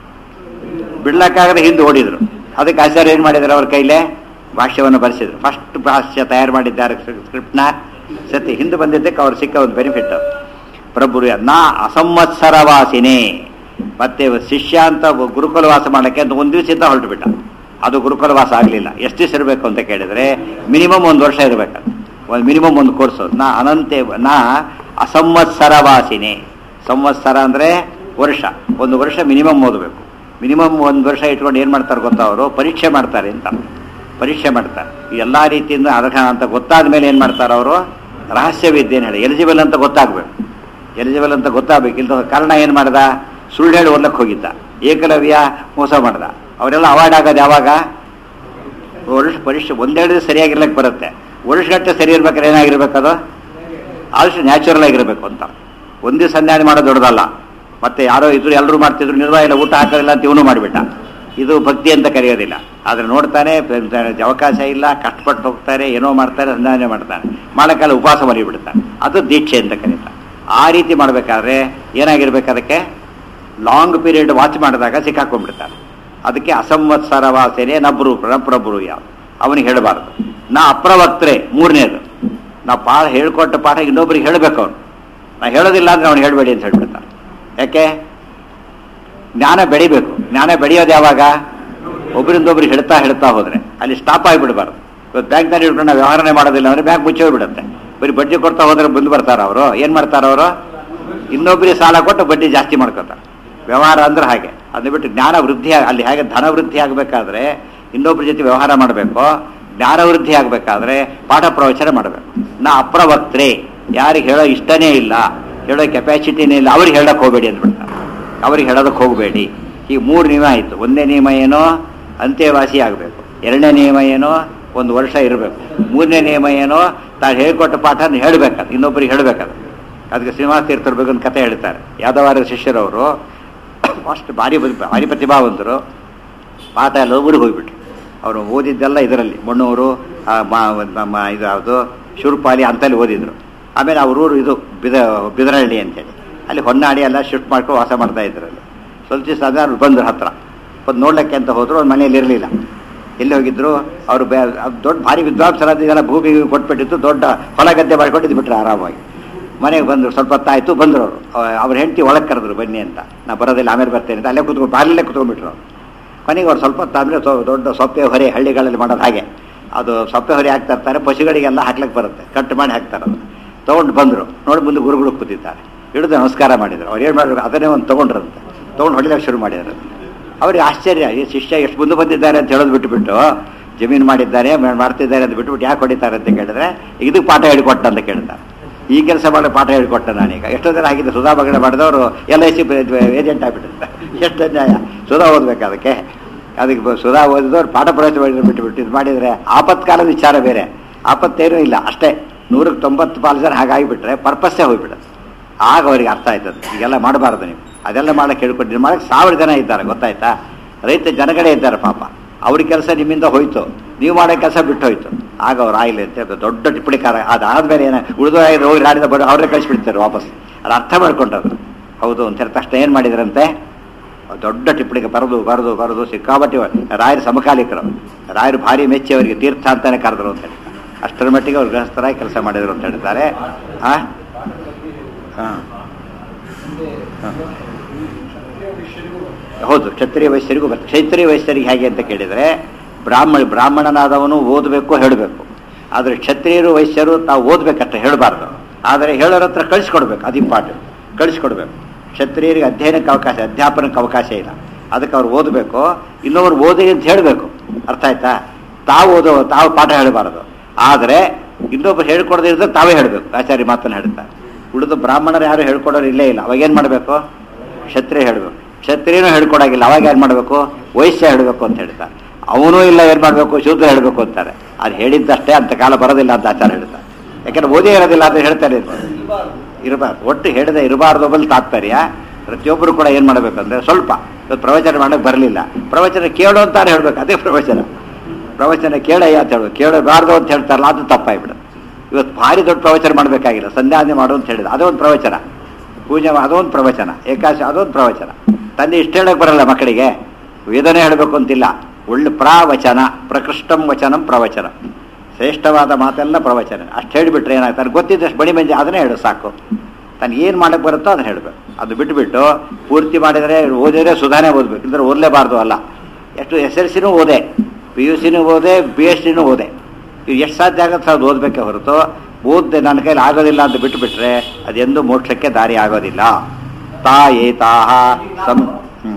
ಬಿಡ್ಲಕ್ಕಾಗದೆ ಹಿಂದೆ ಓಡಿದ್ರು ಅದಕ್ಕೆ ಆಚಾರ್ಯ ಏನು ಮಾಡಿದ್ರು ಅವ್ರ ಕೈಲೇ ಭಾಷ್ಯವನ್ನು ಬರೆಸಿದ್ರು ಫಸ್ಟ್ ಭಾಷ್ಯ ತಯಾರು ಮಾಡಿದ್ದಾರೆ ಸ್ಕ್ರಿಪ್ಟ್ನ ಸತ್ಯ ಹಿಂದೆ ಬಂದಿದ್ದಕ್ಕೆ ಅವ್ರು ಸಿಕ್ಕ ಒಂದು ಬೆನಿಫಿಟ್ ಪ್ರಭು ನಾ ಅಸಂವತ್ಸರವಾಸಿನೇ ಮತ್ತೆ ಶಿಷ್ಯ ಅಂತ ಗುರುಕುಲ ವಾಸ ಮಾಡಕ್ಕೆ ಅಂತ ಒಂದು ದಿವಸದಿಂದ ಹೊರಟು ಬಿಟ್ಟ ಅದು ಗುರುಕುಲ ವಾಸ ಆಗಲಿಲ್ಲ ಎಷ್ಟು ದಿವಸ ಇರಬೇಕು ಅಂತ ಕೇಳಿದ್ರೆ ಮಿನಿಮಮ್ ಒಂದು ವರ್ಷ ಇರಬೇಕು ಒಂದು ಮಿನಿಮಮ್ ಒಂದು ಕೋರ್ಸ್ ನಾ ಅನಂತೆ ನಾ ಅಸಂವತ್ಸರವಾಸಿನೇ ಸಂವತ್ಸರ ಅಂದರೆ ವರ್ಷ ಒಂದು ವರ್ಷ ಮಿನಿಮಮ್ ಓದಬೇಕು ಮಿನಿಮಮ್ ಒಂದು ವರ್ಷ ಇಟ್ಕೊಂಡು ಏನು ಮಾಡ್ತಾರೆ ಗೊತ್ತಾ ಅವರು ಪರೀಕ್ಷೆ ಮಾಡ್ತಾರೆ ಅಂತ ಪರೀಕ್ಷೆ ಮಾಡ್ತಾರೆ ಎಲ್ಲ ರೀತಿಯಿಂದ ಅರ್ಹ ಅಂತ ಗೊತ್ತಾದ ಮೇಲೆ ಏನು ಮಾಡ್ತಾರೆ ಅವರು ರಹಸ್ಯವಿದ್ಯೆ ಏನು ಹೇಳಿ ಎಲಿಜಿಬಲ್ ಅಂತ ಗೊತ್ತಾಗಬೇಕು ಎಲಿಜಿಬಲ್ ಅಂತ ಗೊತ್ತಾಗಬೇಕು ಇಲ್ದ ಕಾರಣ ಏನು ಮಾಡ್ದ ಸುಳ್ಳು ಹೇಳಿ ಓದ್ಲಕ್ಕೆ ಹೋಗಿದ್ದ ಏಕಲವ್ಯ ಮೋಸ ಮಾಡ್ದ ಅವರೆಲ್ಲ ಅವಾರ್ಡ್ ಆಗೋದು ಯಾವಾಗ ವರ್ಷ ಪರೀಕ್ಷೆ ಒಂದೆರಡು ದಿವಸ ಸರಿಯಾಗಿರ್ಲಕ್ಕೆ ಬರುತ್ತೆ ವರ್ಷಗಟ್ಟೆ ಸರಿ ಇರ್ಬೇಕಾದ್ರೆ ಏನಾಗಿರ್ಬೇಕದು ಆದಷ್ಟು ನ್ಯಾಚುರಲ್ ಆಗಿರಬೇಕು ಅಂತ ಒಂದೇ ಸಂಧಾನ ಮಾಡೋದು ದೊಡ್ಡದಲ್ಲ ಮತ್ತೆ ಯಾರೋ ಇದ್ರು ಎಲ್ಲರೂ ಮಾಡ್ತಿದ್ರು ನಿರ್ವಾಹ ಇಲ್ಲ ಊಟ ಹಾಕೋದಿಲ್ಲ ಅಂತ ಇವನು ಮಾಡಿಬಿಟ್ಟ ಇದು ಭಕ್ತಿ ಅಂತ ಕರೆಯೋದಿಲ್ಲ ಆದ್ರೆ ನೋಡ್ತಾನೆ ಪ- ಅವಕಾಶ ಇಲ್ಲ ಕಷ್ಟಪಟ್ಟು ಹೋಗ್ತಾರೆ ಏನೋ ಮಾಡ್ತಾರೆ ಸಂಧಾನ ಮಾಡ್ತಾನೆ ಮಾಡಕ್ಕಾಲ ಉಪವಾಸ ಮರಿಬಿಡ್ತಾನೆ ಅದು ದೀಕ್ಷೆ ಅಂತ ಕರೀತಾರೆ ಆ ರೀತಿ ಮಾಡಬೇಕಾದ್ರೆ ಏನಾಗಿರ್ಬೇಕು ಅದಕ್ಕೆ ಲಾಂಗ್ ಪೀರಿಯಡ್ ವಾಚ್ ಮಾಡಿದಾಗ ಸಿಕ್ಕಾಕೊಂಡ್ಬಿಡ್ತಾನೆ ಅದಕ್ಕೆ ಅಸಂವತ್ಸರ ವಾಸನೆ ನಬ್ರು ಪ್ರಭರು ಯಾವ ಅವನಿಗೆ ಹೇಳಬಾರ್ದು ನಾ ಅಪ್ರವಕ್ತ್ರೆ ಮೂರನೇದು ನಾ ಪಾಠ ಹೇಳ್ಕೊಟ್ಟ ಪಾಠ ಇನ್ನೊಬ್ರಿಗೆ ಹೇಳಬೇಕು ಅವನು ನಾ ಹೇಳೋದಿಲ್ಲ ಅಂದ್ರೆ ಅವ್ನು ಹೇಳಬೇಡಿ ಅಂತ ಹೇಳ್ಬಿಡ್ತಾನೆ ಯಾಕೆ ಜ್ಞಾನ ಬೆಳಿಬೇಕು ಜ್ಞಾನ ಬೆಳೆಯೋದು ಯಾವಾಗ ಒಬ್ಬರಿಂದ ಒಬ್ರಿಗೆ ಹೇಳ್ತಾ ಹೇಳ್ತಾ ಹೋದ್ರೆ ಅಲ್ಲಿ ಸ್ಟಾಪ್ ಆಗಿಬಿಡ್ಬಾರ್ದು ಇವತ್ತು ಬ್ಯಾಂಕ್ನಲ್ಲಿ ಇಟ್ಕೊಂಡು ನಾವು ವ್ಯವಹಾರನೇ ಮಾಡೋದಿಲ್ಲ ಅಂದ್ರೆ ಬ್ಯಾಂಕ್ ಮುಚ್ಚೇ ಬಿಡುತ್ತೆ ಬರೀ ಬಡ್ಡಿ ಕೊಡ್ತಾ ಹೋದ್ರೆ ಬಂದು ಬರ್ತಾರ ಅವರು ಏನು ಮಾಡ್ತಾರ ಅವರು ಇನ್ನೊಬ್ಬರಿಗೆ ಸಾಲ ಕೊಟ್ಟು ಬಡ್ಡಿ ಜಾಸ್ತಿ ಮಾಡ್ಕೋತಾರೆ ವ್ಯವಹಾರ ಅಂದ್ರೆ ಹಾಗೆ ಅದನ್ನ ಬಿಟ್ಟು ಜ್ಞಾನ ವೃದ್ಧಿ ಆಗ- ಅಲ್ಲಿ ಹೇಗೆ ಧನ ವೃದ್ಧಿ ಆಗಬೇಕಾದ್ರೆ ಇನ್ನೊಬ್ಬರ ಜೊತೆ ವ್ಯವಹಾರ ಮಾಡಬೇಕು ಜ್ಞಾನ ವೃದ್ಧಿ ಆಗಬೇಕಾದ್ರೆ ಪಾಠ ಪ್ರವಚನ ಮಾಡಬೇಕು ನಾ ಅಪ್ರವಕ್ತ್ರೆ ಯಾರಿಗೆ ಹೇಳೋ ಇಷ್ಟನೇ ಇಲ್ಲ ಹೇಳೋ ಕೆಪಾಸಿಟಿನೇ ಇಲ್ಲ ಅವ್ರಿಗೆ ಹೇಳಕ್ ಹೋಗಬೇಡಿ ಅಂದ್ಬಿಡ್ತಾರೆ ಅವ್ರಿಗೆ ಹೇಳೋದಕ್ಕೆ ಹೋಗಬೇಡಿ ಈ ಮೂರು ನಿಯಮ ಆಯಿತು ಒಂದನೇ ನಿಯಮ ಏನೋ ಅಂತ್ಯವಾಸಿ ಆಗಬೇಕು ಎರಡನೇ ನಿಯಮ ಏನೋ ಒಂದು ವರ್ಷ ಇರಬೇಕು ಮೂರನೇ ನಿಯಮ ಏನೋ ತಾನು ಹೇಳ್ಕೊಟ್ಟ ಪಾಠನ ಹೇಳ್ಬೇಕದು ಇನ್ನೊಬ್ಬರಿಗೆ ಹೇಳ್ಬೇಕದು ಅದಕ್ಕೆ ಶ್ರೀನಿವಾಸ ತೀರ್ಥರ ಬಗ್ಗೆ ಒಂದು ಕಥೆ ಹೇಳ್ತಾರೆ ಯಾದವಾರ ಶಿಷ್ಯರವರು ಅಷ್ಟು ಭಾರಿ ಬ- ಭಾರಿ ಪ್ರತಿಭಾವಂತರು ಪಾಠ ಎಲ್ಲ ಊರಿಗೆ ಹೋಗ್ಬಿಟ್ರು ಅವರು ಓದಿದ್ದೆಲ್ಲ ಇದರಲ್ಲಿ ಮಣ್ಣೂರು ಆ, ಮಾ- ನಮ್ಮ ಇದು ಯಾವುದು ಶೂರ್ಪಾಲಿ ಅಂತಲ್ಲಿ ಓದಿದ್ರು ಆಮೇಲೆ ಅವ್ರ ಊರು ಇದು ಬಿದ ಬಿದರಹಳ್ಳಿ ಅಂತೇಳಿ ಅಲ್ಲಿ ಹೊನ್ನಾಡಿ ಎಲ್ಲ ಶಿಫ್ಟ್ ಮಾಡ್ಕೊಂಡು ವಾಸ ಮಾಡ್ತಾ ಇದ್ರು ಅಲ್ಲಿ ಸ್ವಲ್ಪ ದಿವಸ ಆದ್ಮೇಲೆ ಅವ್ರು ಬಂದ್ರು ಹತ್ರ ಬಂದು ನೋಡ್ಲಿಕ್ಕೆ ಅಂತ ಹೋದ್ರು ಅವ್ರ ಮನೇಲಿ ಇರಲಿಲ್ಲ ಎಲ್ಲಿ ಹೋಗಿದ್ರು ಅವರು ಬೇ ಅದ್ ದೊಡ್ಡ ಭಾರಿ ವಿದ್ವಾಂಸರಾದ ಭೂಮಿ ಕೊಟ್ಬಿಟ್ಟಿತ್ತು ದೊಡ್ಡ ಹೊಲ ಗದ್ದೆ ಮಾಡ್ಕೊಂಡಿದ್ದು ಬಿಟ್ರು ಆರಾಮಾಗಿ ಮನೆಗೆ ಬಂದರು ಸ್ವಲ್ಪ ಹೊತ್ತಾಯ್ತು ಬಂದರು ಅವರು ಅವ್ರ ಹೆಂಡತಿ ಒಳಗೆ ಕರೆದ್ರು ಬನ್ನಿ ಅಂತ ನಾ ಬರೋದಿಲ್ಲ ಆಮೇಲೆ ಬರ್ತೇನೆ ಅಂತ ಅಲ್ಲೇ ಕೂತ್ಕೊಂಡು ಬಾಗಿಲಲ್ಲೇ ಕೂತ್ಕೊಂಡ್ಬಿಟ್ರು ಅವ್ರು ಕೊನೆಗೆ ಅವ್ರು ಸ್ವಲ್ಪ ಹೊತ್ತಾದ್ರೆ ದೊಡ್ಡ ಸೊಪ್ಪೆ ಹೊರೆ ಹಳ್ಳಿಗಳಲ್ಲಿ ಮಾಡೋದು ಹಾಗೆ ಅದು ಸೊಪ್ಪೆ ಹೊರೆ ಹಾಕ್ತಾ ಇರ್ತಾರೆ ಪಶುಗಳಿಗೆಲ್ಲ ಹಾಕ್ಲಿಕ್ಕೆ ಬರುತ್ತೆ ಕಟ್ ಮಾಡಿ ಹಾಕ್ತಾರೆ ಅದನ್ನು ತೊಗೊಂಡು ಬಂದರು ನೋಡಿ ಮುಂದೆ ಗುರುಗಳು ಕೂತಿದ್ದಾರೆ ಹಿಡಿದು ನಮಸ್ಕಾರ ಮಾಡಿದ್ರು ಅವ್ರು ಏನು ಮಾಡಿದ್ರು ಅದನ್ನೇ ಒಂದು ತೊಗೊಂಡ್ರಂತೆ ತೊಗೊಂಡು ಹೊಡಿಲಿಕ್ಕೆ ಶುರು ಮಾಡಿದ್ರು ಅವ್ರಿಗೆ ಆಶ್ಚರ್ಯ ಈ ಶಿಷ್ಯ ಎಷ್ಟು ಮುಂದೆ ಬಂದಿದ್ದಾರೆ ಅಂತ ಹೇಳೋದು ಬಿಟ್ಟುಬಿಟ್ಟು ಜಮೀನು ಮಾಡಿದ್ದಾರೆ ಮಾ- ಮಾಡ್ತಿದ್ದಾರೆ ಅಂತ ಬಿಟ್ಬಿಟ್ಟು ಯಾಕೆ ಹೊಡಿತಾರೆ ಅಂತ ಕೇಳಿದ್ರೆ ಇದಕ್ಕೆ ಪಾಠ ಹೇಳಿಕೊಟ್ಟ ಅಂತ ಕೇಳ್ತಾರೆ ಈ ಕೆಲಸ ಮಾಡೋ ಪಾಠ ಹೇಳಿಕೊಟ್ಟ ನಾನೀಗ ಎಷ್ಟೋ ಜನ ಆಗಿದ್ದು ಸುಧಾ ಬಗಡೆ ಮಾಡಿದವರು ಎಲ್ ಐ ಸಿ ಏಜೆಂಟ್ ಆಗಿಬಿಟ್ಟಿರ್ತಾರೆ ಎಷ್ಟು ಅನ್ಯಾಯ ಸುಧಾ ಓದ್ಬೇಕು ಅದಕ್ಕೆ ಅದಕ್ಕೆ ಬ- ಸುಧಾ ಓದಿದವ್ರು ಪಾಠ ಪ್ರವೇಶ ಮಾಡಿದ್ರು ಬಿಟ್ಟುಬಿಟ್ಟು ಇದು ಮಾಡಿದರೆ ಆಪತ್ಕಾಲದ ವಿಚಾರ ಬೇರೆ ಆಪತ್ತೇನೂ ಇಲ್ಲ ಅಷ್ಟೇ ನೂರಕ್ಕೆ ತೊಂಬತ್ತು ಪಾಲು ಜನ ಹಾಗಾಗಿಬಿಟ್ರೆ ಪರ್ಪಸ್ಸೇ ಹೋಗ್ಬಿಡುತ್ತೆ ಆಗ ಅವರಿಗೆ ಅರ್ಥ ಆಯ್ತದೆ ಈಗೆಲ್ಲ ಮಾಡಬಾರ್ದು ನೀವು ಅದೆಲ್ಲ ಮಾಡಕ್ಕೆ ಹೇಳ್ಕೊಟ್ಟಿದ್ದು ಮಾಡಕ್ಕೆ ಸಾವಿರ ಜನ ಇದ್ದಾರೆ ಗೊತ್ತಾಯ್ತಾ ರೈತ ಜನಗಳೇ ಇದ್ದಾರೆ ಪಾಪ ಅವ್ರ ಕೆಲಸ ನಿಮ್ಮಿಂದ ಹೋಯ್ತು ನೀವು ಮಾಡೋ ಕೆಲಸ ಬಿಟ್ಟು ಹೋಯ್ತು ಆಗ ಅವ್ರು ಆಯಿಲ್ಲ ಅಂತ ಹೇಳ್ತಾರೆ. ದೊಡ್ಡ ಟಿಪ್ಪಣಿಕಾರ ಅದಾದ್ಮೇಲೆ ಏನ ಉಳಿದು ಹೋಗಿ ನಾಡಿದ ಬರೋ ಅವ್ರೇ ಕಳಿಸ್ಬಿಡ್ತಾರೆ ವಾಪಸ್ ಅದು ಅರ್ಥ ಮಾಡ್ಕೊಂಡ್ರು ಹೌದು ಅಂತ ಹೇಳಿ ತಕ್ಷಣ ಏನು ಮಾಡಿದ್ರಂತೆ ದೊಡ್ಡ ಟಿಪ್ಪಣಿಗೆ ಬರೆದು ಬರೆದು ಬರೆದು ಸಿಕ್ಕಾಪಟ್ಟೆ ರಾಯರ ಸಮಕಾಲಿಕರು ರಾಯರು ಭಾರಿ ಮೆಚ್ಚಿ ಅವರಿಗೆ ತೀರ್ಥ ಅಂತಾನೆ ಕರೆದ್ರು ಅಂತ ಹೇಳಿ ಅಷ್ಟರ ಮಟ್ಟಿಗೆ ಅವ್ರು ಗೃಹಸ್ಥರಾಗಿ ಕೆಲಸ ಮಾಡಿದ್ರು ಅಂತ ಹೇಳ್ತಾರೆ ಆ ಹಾಂ ಹೌದು ಕ್ಷತ್ರಿಯ ವೈಶ್ಯರಿಗೂ ಬರ್ತದೆ ಕ್ಷತ್ರಿಯ ವೈಶ್ಯರಿಗೆ ಹೇಗೆ ಅಂತ ಕೇಳಿದರೆ ಬ್ರಾಹ್ಮಣ ಬ್ರಾಹ್ಮಣನಾದವನು ಓದಬೇಕು ಹೇಳಬೇಕು ಆದರೆ ಕ್ಷತ್ರಿಯರು ವೈಶ್ಯರು ತಾವು ಓದಬೇಕಷ್ಟೇ ಹೇಳಬಾರ್ದು ಆದರೆ ಹೇಳೋರ ಹತ್ರ ಕಳಿಸ್ಕೊಡ್ಬೇಕು ಅದು ಇಂಪಾರ್ಟೆಂಟ್ ಕಳಿಸ್ಕೊಡ್ಬೇಕು ಕ್ಷತ್ರಿಯರಿಗೆ ಅಧ್ಯಯನಕ್ಕೆ ಅವಕಾಶ ಅಧ್ಯಾಪನಕ್ಕೆ ಅವಕಾಶ ಇಲ್ಲ ಅದಕ್ಕೆ ಅವ್ರು ಓದಬೇಕು ಇನ್ನೊಬ್ರು ಓದಿ ಅಂತ ಹೇಳಬೇಕು ಅರ್ಥ ಆಯ್ತಾ ತಾವು ಓದೋ ತಾವು ಪಾಠ ಹೇಳಬಾರದು ಆದರೆ ಇನ್ನೊಬ್ರು ಹೇಳ್ಕೊಡದೇ ಇದ್ರೆ ತಾವೇ ಹೇಳಬೇಕು ಆಚಾರ್ಯ ಮಾತನ್ನು ಹೇಳ್ತಾರೆ ಉಳಿದು ಬ್ರಾಹ್ಮಣರು ಯಾರು ಹೇಳ್ಕೊಡೋರು ಇಲ್ಲೇ ಇಲ್ಲ ಅವಾಗ ಏನು ಮಾಡಬೇಕು ಕ್ಷತ್ರಿಯ ಹೇಳಬೇಕು ಕ್ಷತ್ರಿಯನೂ ಹೇಳ್ಕೊಡಾಗಿಲ್ಲ ಅವಾಗ ಏನು ಮಾಡಬೇಕು ವೈಶ್ಯ ಹೇಳಬೇಕು ಅಂತ ಹೇಳ್ತಾರೆ ಅವನು ಇಲ್ಲ ಏನು ಮಾಡಬೇಕು ಶೂದ್ರ ಹೇಳಬೇಕು ಅಂತಾರೆ ಅದು ಹೇಳಿದ್ದಷ್ಟೇ ಅಂತ ಕಾಲ ಬರೋದಿಲ್ಲ ಅಂತ ಆಚಾರ ಹೇಳ್ತಾರೆ ಯಾಕಂದ್ರೆ ಓದೇ ಇರೋದಿಲ್ಲ ಅಂತ ಹೇಳ್ತಾರೆ ಇರಬಾರ್ದು ಒಟ್ಟು ಹೇಳದೆ ಇರಬಾರ್ದು ಬಲ್ ತಾತ್ಪರ್ಯ ಪ್ರತಿಯೊಬ್ಬರು ಕೂಡ ಏನು ಮಾಡಬೇಕಂದ್ರೆ ಸ್ವಲ್ಪ ಇವತ್ತು ಪ್ರವಚನ ಮಾಡಕ್ಕೆ ಬರಲಿಲ್ಲ ಪ್ರವಚನ ಕೇಳು ಅಂತಾರೆ ಹೇಳ್ಬೇಕು ಅದೇ ಪ್ರವಚನ ಪ್ರವಚನ ಕೇಳಯ್ಯ ಅಂತ ಹೇಳ್ಬೇಕು ಕೇಳಬಾರ್ದು ಅಂತ ಹೇಳ್ತಾರಲ್ಲ ಅದು ತಪ್ಪಾಗ್ಬಿಡುತ್ತೆ ಇವತ್ತು ಭಾರಿ ದೊಡ್ಡ ಪ್ರವಚನ ಮಾಡಬೇಕಾಗಿಲ್ಲ ಸಂಧ್ಯಾನೆ ಮಾಡು ಅಂತ ಹೇಳಿದ ಅದೊಂದು ಪ್ರವಚನ ಪೂಜೆ ಮಾ- ಅದೊಂದು ಪ್ರವಚನ ಏಕಾಶ ಅದೊಂದು ಪ್ರವಚನ ತಂದೆ ಇಷ್ಟು ಹೇಳಕ್ ಬರಲ್ಲ ಮಕ್ಕಳಿಗೆ ವೇದನೆ ಹೇಳಬೇಕು ಅಂತಿಲ್ಲ ಒಳ್ಳೆ ಪ್ರಾವಚನ ಪ್ರಕೃಷ್ಟಂ ವಚನಂ ಪ್ರವಚನ ಶ್ರೇಷ್ಠವಾದ ಮಾತೆಲ್ಲ ಪ್ರವಚನ ಅಷ್ಟು ಹೇಳಿಬಿಟ್ರೆ ಏನಾಗ್ತಾರೆ ಗೊತ್ತಿದ್ದಷ್ಟು ಬಡಿ ಮಂಜೆ ಅದನ್ನೇ ಹೇಳು ಸಾಕು ತಾನು ಏನು ಮಾಡಕ್ಕೆ ಬರುತ್ತೋ ಅದನ್ನ ಹೇಳಬೇಕು ಅದು ಬಿಟ್ಟುಬಿಟ್ಟು ಪೂರ್ತಿ ಮಾಡಿದರೆ ಓದಿದ್ರೆ ಸುಧಾನೆ ಓದಬೇಕು ಇಲ್ಲದ್ರೆ ಓದಲೇಬಾರ್ದು ಅಲ್ಲ ಎಷ್ಟು ಎಸ್ ಎಲ್ ಸಿನೂ ಓದೆ ಪಿ ಯು ಸಿನೂ ಓದೆ ಬಿ ಎಸ್ ಸಿನೂ ಓದೆ ಇವು ಎಷ್ಟು ಸಾಧ್ಯ ಆಗುತ್ತೆ ಅದು ಓದಬೇಕೆ ಹೊರತು ಓದ್ದೆ ನನ್ನ ಕೈಲಿ ಆಗೋದಿಲ್ಲ ಅಂತ ಬಿಟ್ಟುಬಿಟ್ರೆ ಅದೆಂದೂ ಮೋಕ್ಷಕ್ಕೆ ದಾರಿ ಆಗೋದಿಲ್ಲ ತಾ ಏತಾಹ ಸಂ ಹ್ಮ್.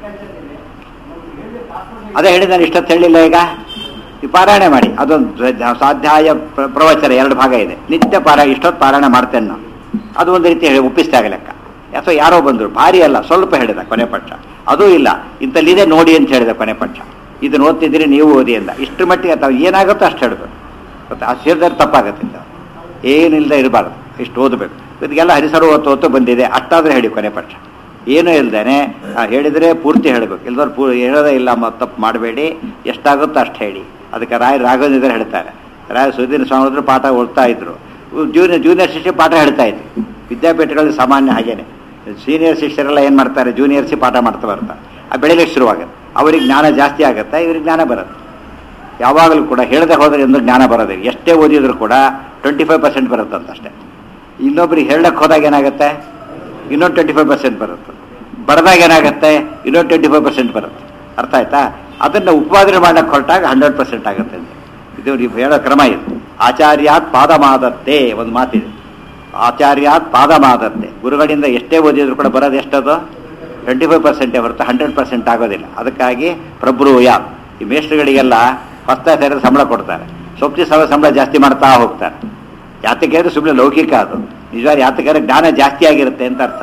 ಅದೇ ಹೇಳಿ ನಾನು ಇಷ್ಟೊತ್ತು ಹೇಳಿಲ್ಲ ಈಗ ಈ ಪಾರಾಯಣ ಮಾಡಿ ಅದೊಂದು ಧ್ವ- ಸ್ವಾಧ್ಯಾಯ ಪ್ರ- ಪ್ರವಚನ ಎರಡು ಭಾಗ ಇದೆ ನಿತ್ಯ ಪಾರಾಯಣ ಇಷ್ಟೊತ್ತು ಪಾರಾಯಣ ಮಾಡ್ತೇನೆ ನಾನು ಅದು ಒಂದು ರೀತಿ ಹೇಳಿ ಒಪ್ಪಿಸ್ತಾ ಲೆಕ್ಕ ಅಥವಾ ಯಾರೋ ಬಂದರು ಭಾರಿ ಅಲ್ಲ ಸ್ವಲ್ಪ ಹೇಳಿದ ಕೊನೆ ಪಕ್ಷ ಅದೂ ಇಲ್ಲ ಇಂಥಲ್ಲಿದೆ ನೋಡಿ ಅಂತ ಹೇಳಿದ ಕೊನೆ ಪಕ್ಷ ಇದನ್ನ ಓದ್ತಿದ್ದೀರಿ ನೀವು ಓದಿ ಅಂದ ಇಷ್ಟರ ಮಟ್ಟಿಗೆ ತಾವು ಏನಾಗುತ್ತೋ ಅಷ್ಟು ಹೇಳಬೇಕು ಮತ್ತು ಆ ಸೇರಿದ್ರೆ ತಪ್ಪಾಗುತ್ತೆ ಇದು. ಏನಿಲ್ಲದೆ ಇರಬಾರ್ದು ಇಷ್ಟು ಓದಬೇಕು ಇದಕ್ಕೆಲ್ಲ ಹರಿಸರು ಹೊತ್ತು ಹೊತ್ತು ಬಂದಿದೆ ಅಷ್ಟಾದ್ರೆ ಹೇಳಿ ಕೊನೆ ಪಕ್ಷ ಏನೂ ಇಲ್ದೇನೆ ಆ, ಹೇಳಿದರೆ ಪೂರ್ತಿ ಹೇಳಬೇಕು ಇಲ್ದವ್ರು ಪೂ ಹೇಳೋದೇ ಇಲ್ಲ ಮ ತಪ್ಪು ಮಾಡಬೇಡಿ ಎಷ್ಟಾಗುತ್ತೋ ಅಷ್ಟು ಹೇಳಿ ಅದಕ್ಕೆ ರಾಯ ರಾಘವೇಂದ್ರ ಹೇಳ್ತಾರೆ ರಾಯ ಸುಧೀರ್ ಸ್ವಾಮಿ ಹತ್ರ ಪಾಠ ಓದ್ತಾ ಇದ್ರು ಜೂನಿಯರ್ ಜೂನಿಯರ್ ಶಿಷ್ಯ ಪಾಠ ಹೇಳ್ತಾ ಇದ್ರು ವಿದ್ಯಾಪೀಠಗಳಲ್ಲಿ ಸಾಮಾನ್ಯ ಹಾಗೇನೆ ಸೀನಿಯರ್ ಶಿಷ್ಯರೆಲ್ಲ ಏನು ಮಾಡ್ತಾರೆ ಜೂನಿಯರ್ಸಿ ಪಾಠ ಮಾಡ್ತಾ ಬರ್ತಾರೆ ಆ ಬೆಳಿಲಿಕ್ಕೆ ಶುರುವಾಗುತ್ತೆ ಅವ್ರಿಗೆ ಜ್ಞಾನ ಜಾಸ್ತಿ ಆಗುತ್ತೆ ಇವ್ರಿಗೆ ಜ್ಞಾನ ಬರುತ್ತೆ ಯಾವಾಗಲೂ ಕೂಡ ಹೇಳದೆ ಹೋದ್ರೆ ಎಂದು ಜ್ಞಾನ ಬರೋದಿಲ್ಲ ಎಷ್ಟೇ ಓದಿದ್ರು ಕೂಡ ಟ್ವೆಂಟಿ ಫೈವ್ ಪರ್ಸೆಂಟ್ ಬರುತ್ತಂತ ಅಷ್ಟೇ ಇನ್ನೊಬ್ರಿಗೆ ಹೇಳಕ್ಕೆ ಹೋದಾಗ ಏನಾಗುತ್ತೆ ಇನ್ನೊಂದು ಟ್ವೆಂಟಿ ಫೈವ್ ಪರ್ಸೆಂಟ್ ಬರುತ್ತೆ ಬರೆದಾಗ ಏನಾಗುತ್ತೆ ಇನ್ನೊಂದು ಟ್ವೆಂಟಿ ಫೈವ್ ಪರ್ಸೆಂಟ್ ಬರುತ್ತೆ ಅರ್ಥ ಆಯ್ತಾ ಅದನ್ನು ಉತ್ಪಾದನೆ ಮಾಡಕ್ಕೆ ಹೊರಟಾಗ ಹಂಡ್ರೆಡ್ ಪರ್ಸೆಂಟ್ ಆಗುತ್ತೆ ಅಂತ ಇದು ನೀವು ಹೇಳೋ ಕ್ರಮ ಇದು ಆಚಾರ್ಯಾತ್ ಪಾದಮಾದತ್ತೆ ಒಂದು ಮಾತಿದೆ ಆಚಾರ್ಯಾತ್ ಪಾದಮಾದತ್ತೆ ಗುರುಗಳಿಂದ ಎಷ್ಟೇ ಓದಿದ್ರು ಕೂಡ ಬರೋದು ಎಷ್ಟದು ಟ್ವೆಂಟಿ ಫೈವ್ ಪರ್ಸೆಂಟೇ ಹೊರತು ಹಂಡ್ರೆಡ್ ಪರ್ಸೆಂಟ್ ಆಗೋದಿಲ್ಲ ಅದಕ್ಕಾಗಿ ಪ್ರಭ್ರೂಯ ಈ ಮೇಸ್ಟ್ರುಗಳಿಗೆಲ್ಲ ಹೊಸ್ತಾಗಿ ಸೇರಿದ ಸಂಬಳ ಕೊಡ್ತಾರೆ ಸೊಪ್ತಿ ಸಲ ಸಂಬಳ ಜಾಸ್ತಿ ಮಾಡ್ತಾ ಹೋಗ್ತಾರೆ ಯಾತಕ್ಕೆ ಸುಮ್ಮನೆ ಲೌಕಿಕ ಅದು ನಿಜವಾದ ಯಾತಕ್ಕೆ ಜ್ಞಾನ ಜಾಸ್ತಿ ಆಗಿರುತ್ತೆ ಅಂತ ಅರ್ಥ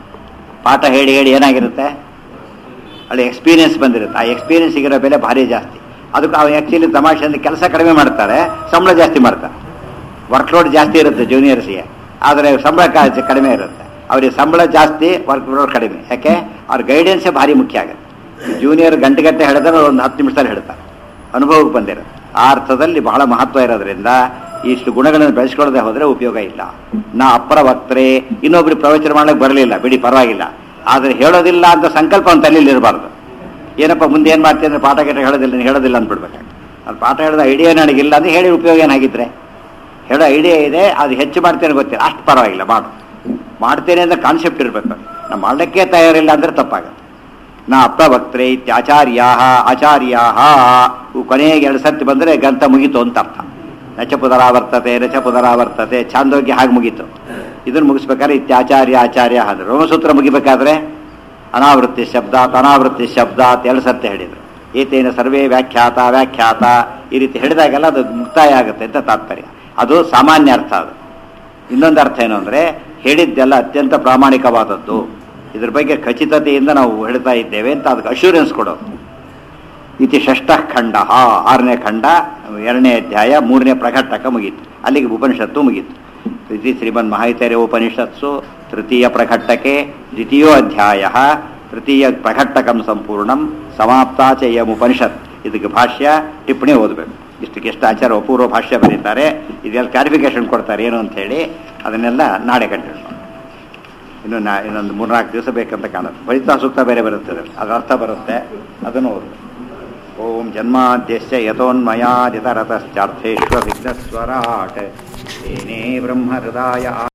ಪಾಠ ಹೇಳಿ ಹೇಳಿ ಏನಾಗಿರುತ್ತೆ ಅಲ್ಲಿ ಎಕ್ಸ್ಪೀರಿಯನ್ಸ್ ಬಂದಿರುತ್ತೆ ಆ ಎಕ್ಸ್ಪೀರಿಯನ್ಸ್ ಸಿಗಿರೋ ಬೆಲೆ ಭಾರಿ ಜಾಸ್ತಿ ಅದಕ್ಕೆ ಅವ್ರು ಆ್ಯಕ್ಚುಲಿ ತಮಾಷೆ ಅಂದ್ರೆ ಕೆಲಸ ಕಡಿಮೆ ಮಾಡ್ತಾರೆ ಸಂಬಳ ಜಾಸ್ತಿ ಮಾಡ್ತಾರೆ ವರ್ಕ್ಲೋಡ್ ಜಾಸ್ತಿ ಇರುತ್ತೆ ಜೂನಿಯರ್ಸ್ಗೆ ಆದರೆ ಸಂಬಳ ಕ- ಕಡಿಮೆ ಇರುತ್ತೆ ಅವರಿಗೆ ಸಂಬಳ ಜಾಸ್ತಿ ವರ್ಕ್ಲೋಡ್ ಕಡಿಮೆ ಯಾಕೆ ಅವ್ರ ಗೈಡೆನ್ಸೇ ಭಾರಿ ಮುಖ್ಯ ಆಗುತ್ತೆ ಜೂನಿಯರ್ ಗಂಟೆ ಗಂಟೆ ಹೇಳಿದ್ರೆ ಒಂದು ಹತ್ತು ನಿಮಿಷದಲ್ಲಿ ಹೇಳ್ತಾರೆ ಅನುಭವಕ್ಕೆ ಬಂದಿರುತ್ತೆ ಆ ಅರ್ಥದಲ್ಲಿ ಬಹಳ ಮಹತ್ವ ಇರೋದ್ರಿಂದ ಇಷ್ಟು ಗುಣಗಳನ್ನು ಬೆಳೆಸ್ಕೊಳ್ಳದೆ ಹೋದರೆ ಉಪಯೋಗ ಇಲ್ಲ ನಾ ಅಪ್ಪರ ವಕ್ತರೆ ಇನ್ನೊಬ್ರಿಗೆ ಪ್ರವಚನ ಮಾಡಕ್ಕೆ ಬರಲಿಲ್ಲ ಬಿಡಿ ಪರವಾಗಿಲ್ಲ ಆದರೆ ಹೇಳೋದಿಲ್ಲ ಅಂತ ಸಂಕಲ್ಪ ಒಂದು ತಲೆಯಲ್ಲಿ ಇರಬಾರ್ದು ಏನಪ್ಪ ಮುಂದೆ ಏನು ಮಾಡ್ತೀನಿ ಅಂದ್ರೆ ಪಾಠ ಗೀಟ ಹೇಳೋದಿಲ್ಲ ನೀನು ಹೇಳೋದಿಲ್ಲ ಅಂದ್ಬಿಡ್ಬೇಕಾಗ್ತದೆ ಅದು ಪಾಠ ಹೇಳಿದ ಐಡಿಯಾ ನನಗಿಲ್ಲ ಅಂದ್ರೆ ಹೇಳಿ ಉಪಯೋಗ ಏನಾಗಿದ್ರೆ ಹೇಳೋ ಐಡಿಯಾ ಇದೆ ಅದು ಹೆಚ್ಚು ಮಾಡ್ತೇನೆ ಗೊತ್ತಿಲ್ಲ ಅಷ್ಟು ಪರವಾಗಿಲ್ಲ ಮಾಡು ಮಾಡ್ತೇನೆ ಅಂತ ಕಾನ್ಸೆಪ್ಟ್ ಇರಬೇಕು ನಾವು ಮಾಡಲಿಕ್ಕೆ ತಯಾರಿಲ್ಲ ಅಂದರೆ ತಪ್ಪಾಗುತ್ತೆ ನಾ ಅಪ್ರವಕ್ತ್ರೆ ಇತ್ಯಾಚಾರ್ಯಾ ಆಚಾರ್ಯಾ ಕೊನೆಗೆ ಎರಡು ಸರ್ತಿ ಬಂದರೆ ಗ್ರಂಥ ಮುಗೀತು ಅಂತ ಅರ್ಥ ನಚ ಪುನರಾವರ್ತತೆ ನಚ ಪುನರಾವರ್ತತೆ ಚಾಂದೋಗ್ಯ ಹಾಗೆ ಮುಗೀತು ಇದನ್ನು ಮುಗಿಸ್ಬೇಕಾದ್ರೆ ಇತ್ಯಾಚಾರ್ಯ ಆಚಾರ್ಯ ಅಂದ್ರೆ ರೋಮಸೂತ್ರ ಮುಗಿಬೇಕಾದ್ರೆ ಅನಾವೃತ್ತಿ ಶಬ್ದಾತ್ ಅನಾವೃತ್ತಿ ಶಬ್ದಾತ್ ಎರಡು ಸರ್ತಿ ಹೇಳಿದರು ಏತೇನ ಸರ್ವೇ ವ್ಯಾಖ್ಯಾತ ವ್ಯಾಖ್ಯಾತ ಈ ರೀತಿ ಹೇಳಿದಾಗೆಲ್ಲ ಅದು ಮುಕ್ತಾಯ ಆಗುತ್ತೆ ಅಂತ ತಾತ್ಪರ್ಯ ಅದು ಸಾಮಾನ್ಯ ಅರ್ಥ ಅದು ಇನ್ನೊಂದು ಅರ್ಥ ಏನು ಅಂದರೆ ಹೇಳಿದ್ದೆಲ್ಲ ಅತ್ಯಂತ ಪ್ರಾಮಾಣಿಕವಾದದ್ದು ಇದ್ರ ಬಗ್ಗೆ ಖಚಿತತೆಯಿಂದ ನಾವು ಹೇಳ್ತಾ ಇದ್ದೇವೆ ಅಂತ ಅದಕ್ಕೆ ಅಶ್ಯೂರೆನ್ಸ್ ಕೊಡೋದು ಇತಿ ಷಷ್ಠ ಖಂಡ ಆರನೇ ಖಂಡ ಎರಡನೇ ಅಧ್ಯಾಯ ಮೂರನೇ ಪ್ರಕಟಕ ಮುಗೀತು ಅಲ್ಲಿಗೆ ಉಪನಿಷತ್ತು ಮುಗೀತು ಇತಿ ಶ್ರೀಮನ್ ಮಹಾಯಿತರ್ಯ ಉಪನಿಷತ್ಸು ತೃತೀಯ ಪ್ರಕಟಕೆ ದ್ವಿತೀಯೋ ಅಧ್ಯಾಯ ತೃತೀಯ ಪ್ರಕಟಕಂ ಸಂಪೂರ್ಣಂ ಸಮಾಪ್ತಾಚಯಂ ಉಪನಿಷತ್ ಇದಕ್ಕೆ ಭಾಷ್ಯ ಟಿಪ್ಪಣಿ ಓದಬೇಕು ಇಷ್ಟಕ್ಕೆ ಎಷ್ಟು ಆಚಾರ ಅಪೂರ್ವ ಭಾಷ್ಯ ಬರೀತಾರೆ ಇದೆಲ್ಲ ಕ್ಲಾರಿಫಿಕೇಶನ್ ಕೊಡ್ತಾರೆ ಏನು ಅಂತ ಹೇಳಿ ಅದನ್ನೆಲ್ಲ ನಾಳೆ ಕಂಟಿನ್ಯೂ ಮಾಡೋಣ. ಇನ್ನು ನಾ ಇನ್ನೊಂದು ಮೂರ್ನಾಲ್ಕು ದಿವಸ ಬೇಕಂತ ಕಾಣುತ್ತೆ ಫಲಿತ ಸೂಕ್ತ ಬೇರೆ ಬರುತ್ತೆ ಅದ್ರಲ್ಲಿ. ಅದರ ಅರ್ಥ ಬರುತ್ತೆ ಅದನ್ನು ಓದು ಓಂ ಜನ್ಮಾದ್ಯಶ್ಚ ಯಥೋನ್ಮಯಾದಿತರತಶ್ಚಾರ್ಥೇಶ್ವ ವಿಘ್ನಸ್ವರಾಟ್ ಏನೇ ಬ್ರಹ್ಮ ಹೃದಯ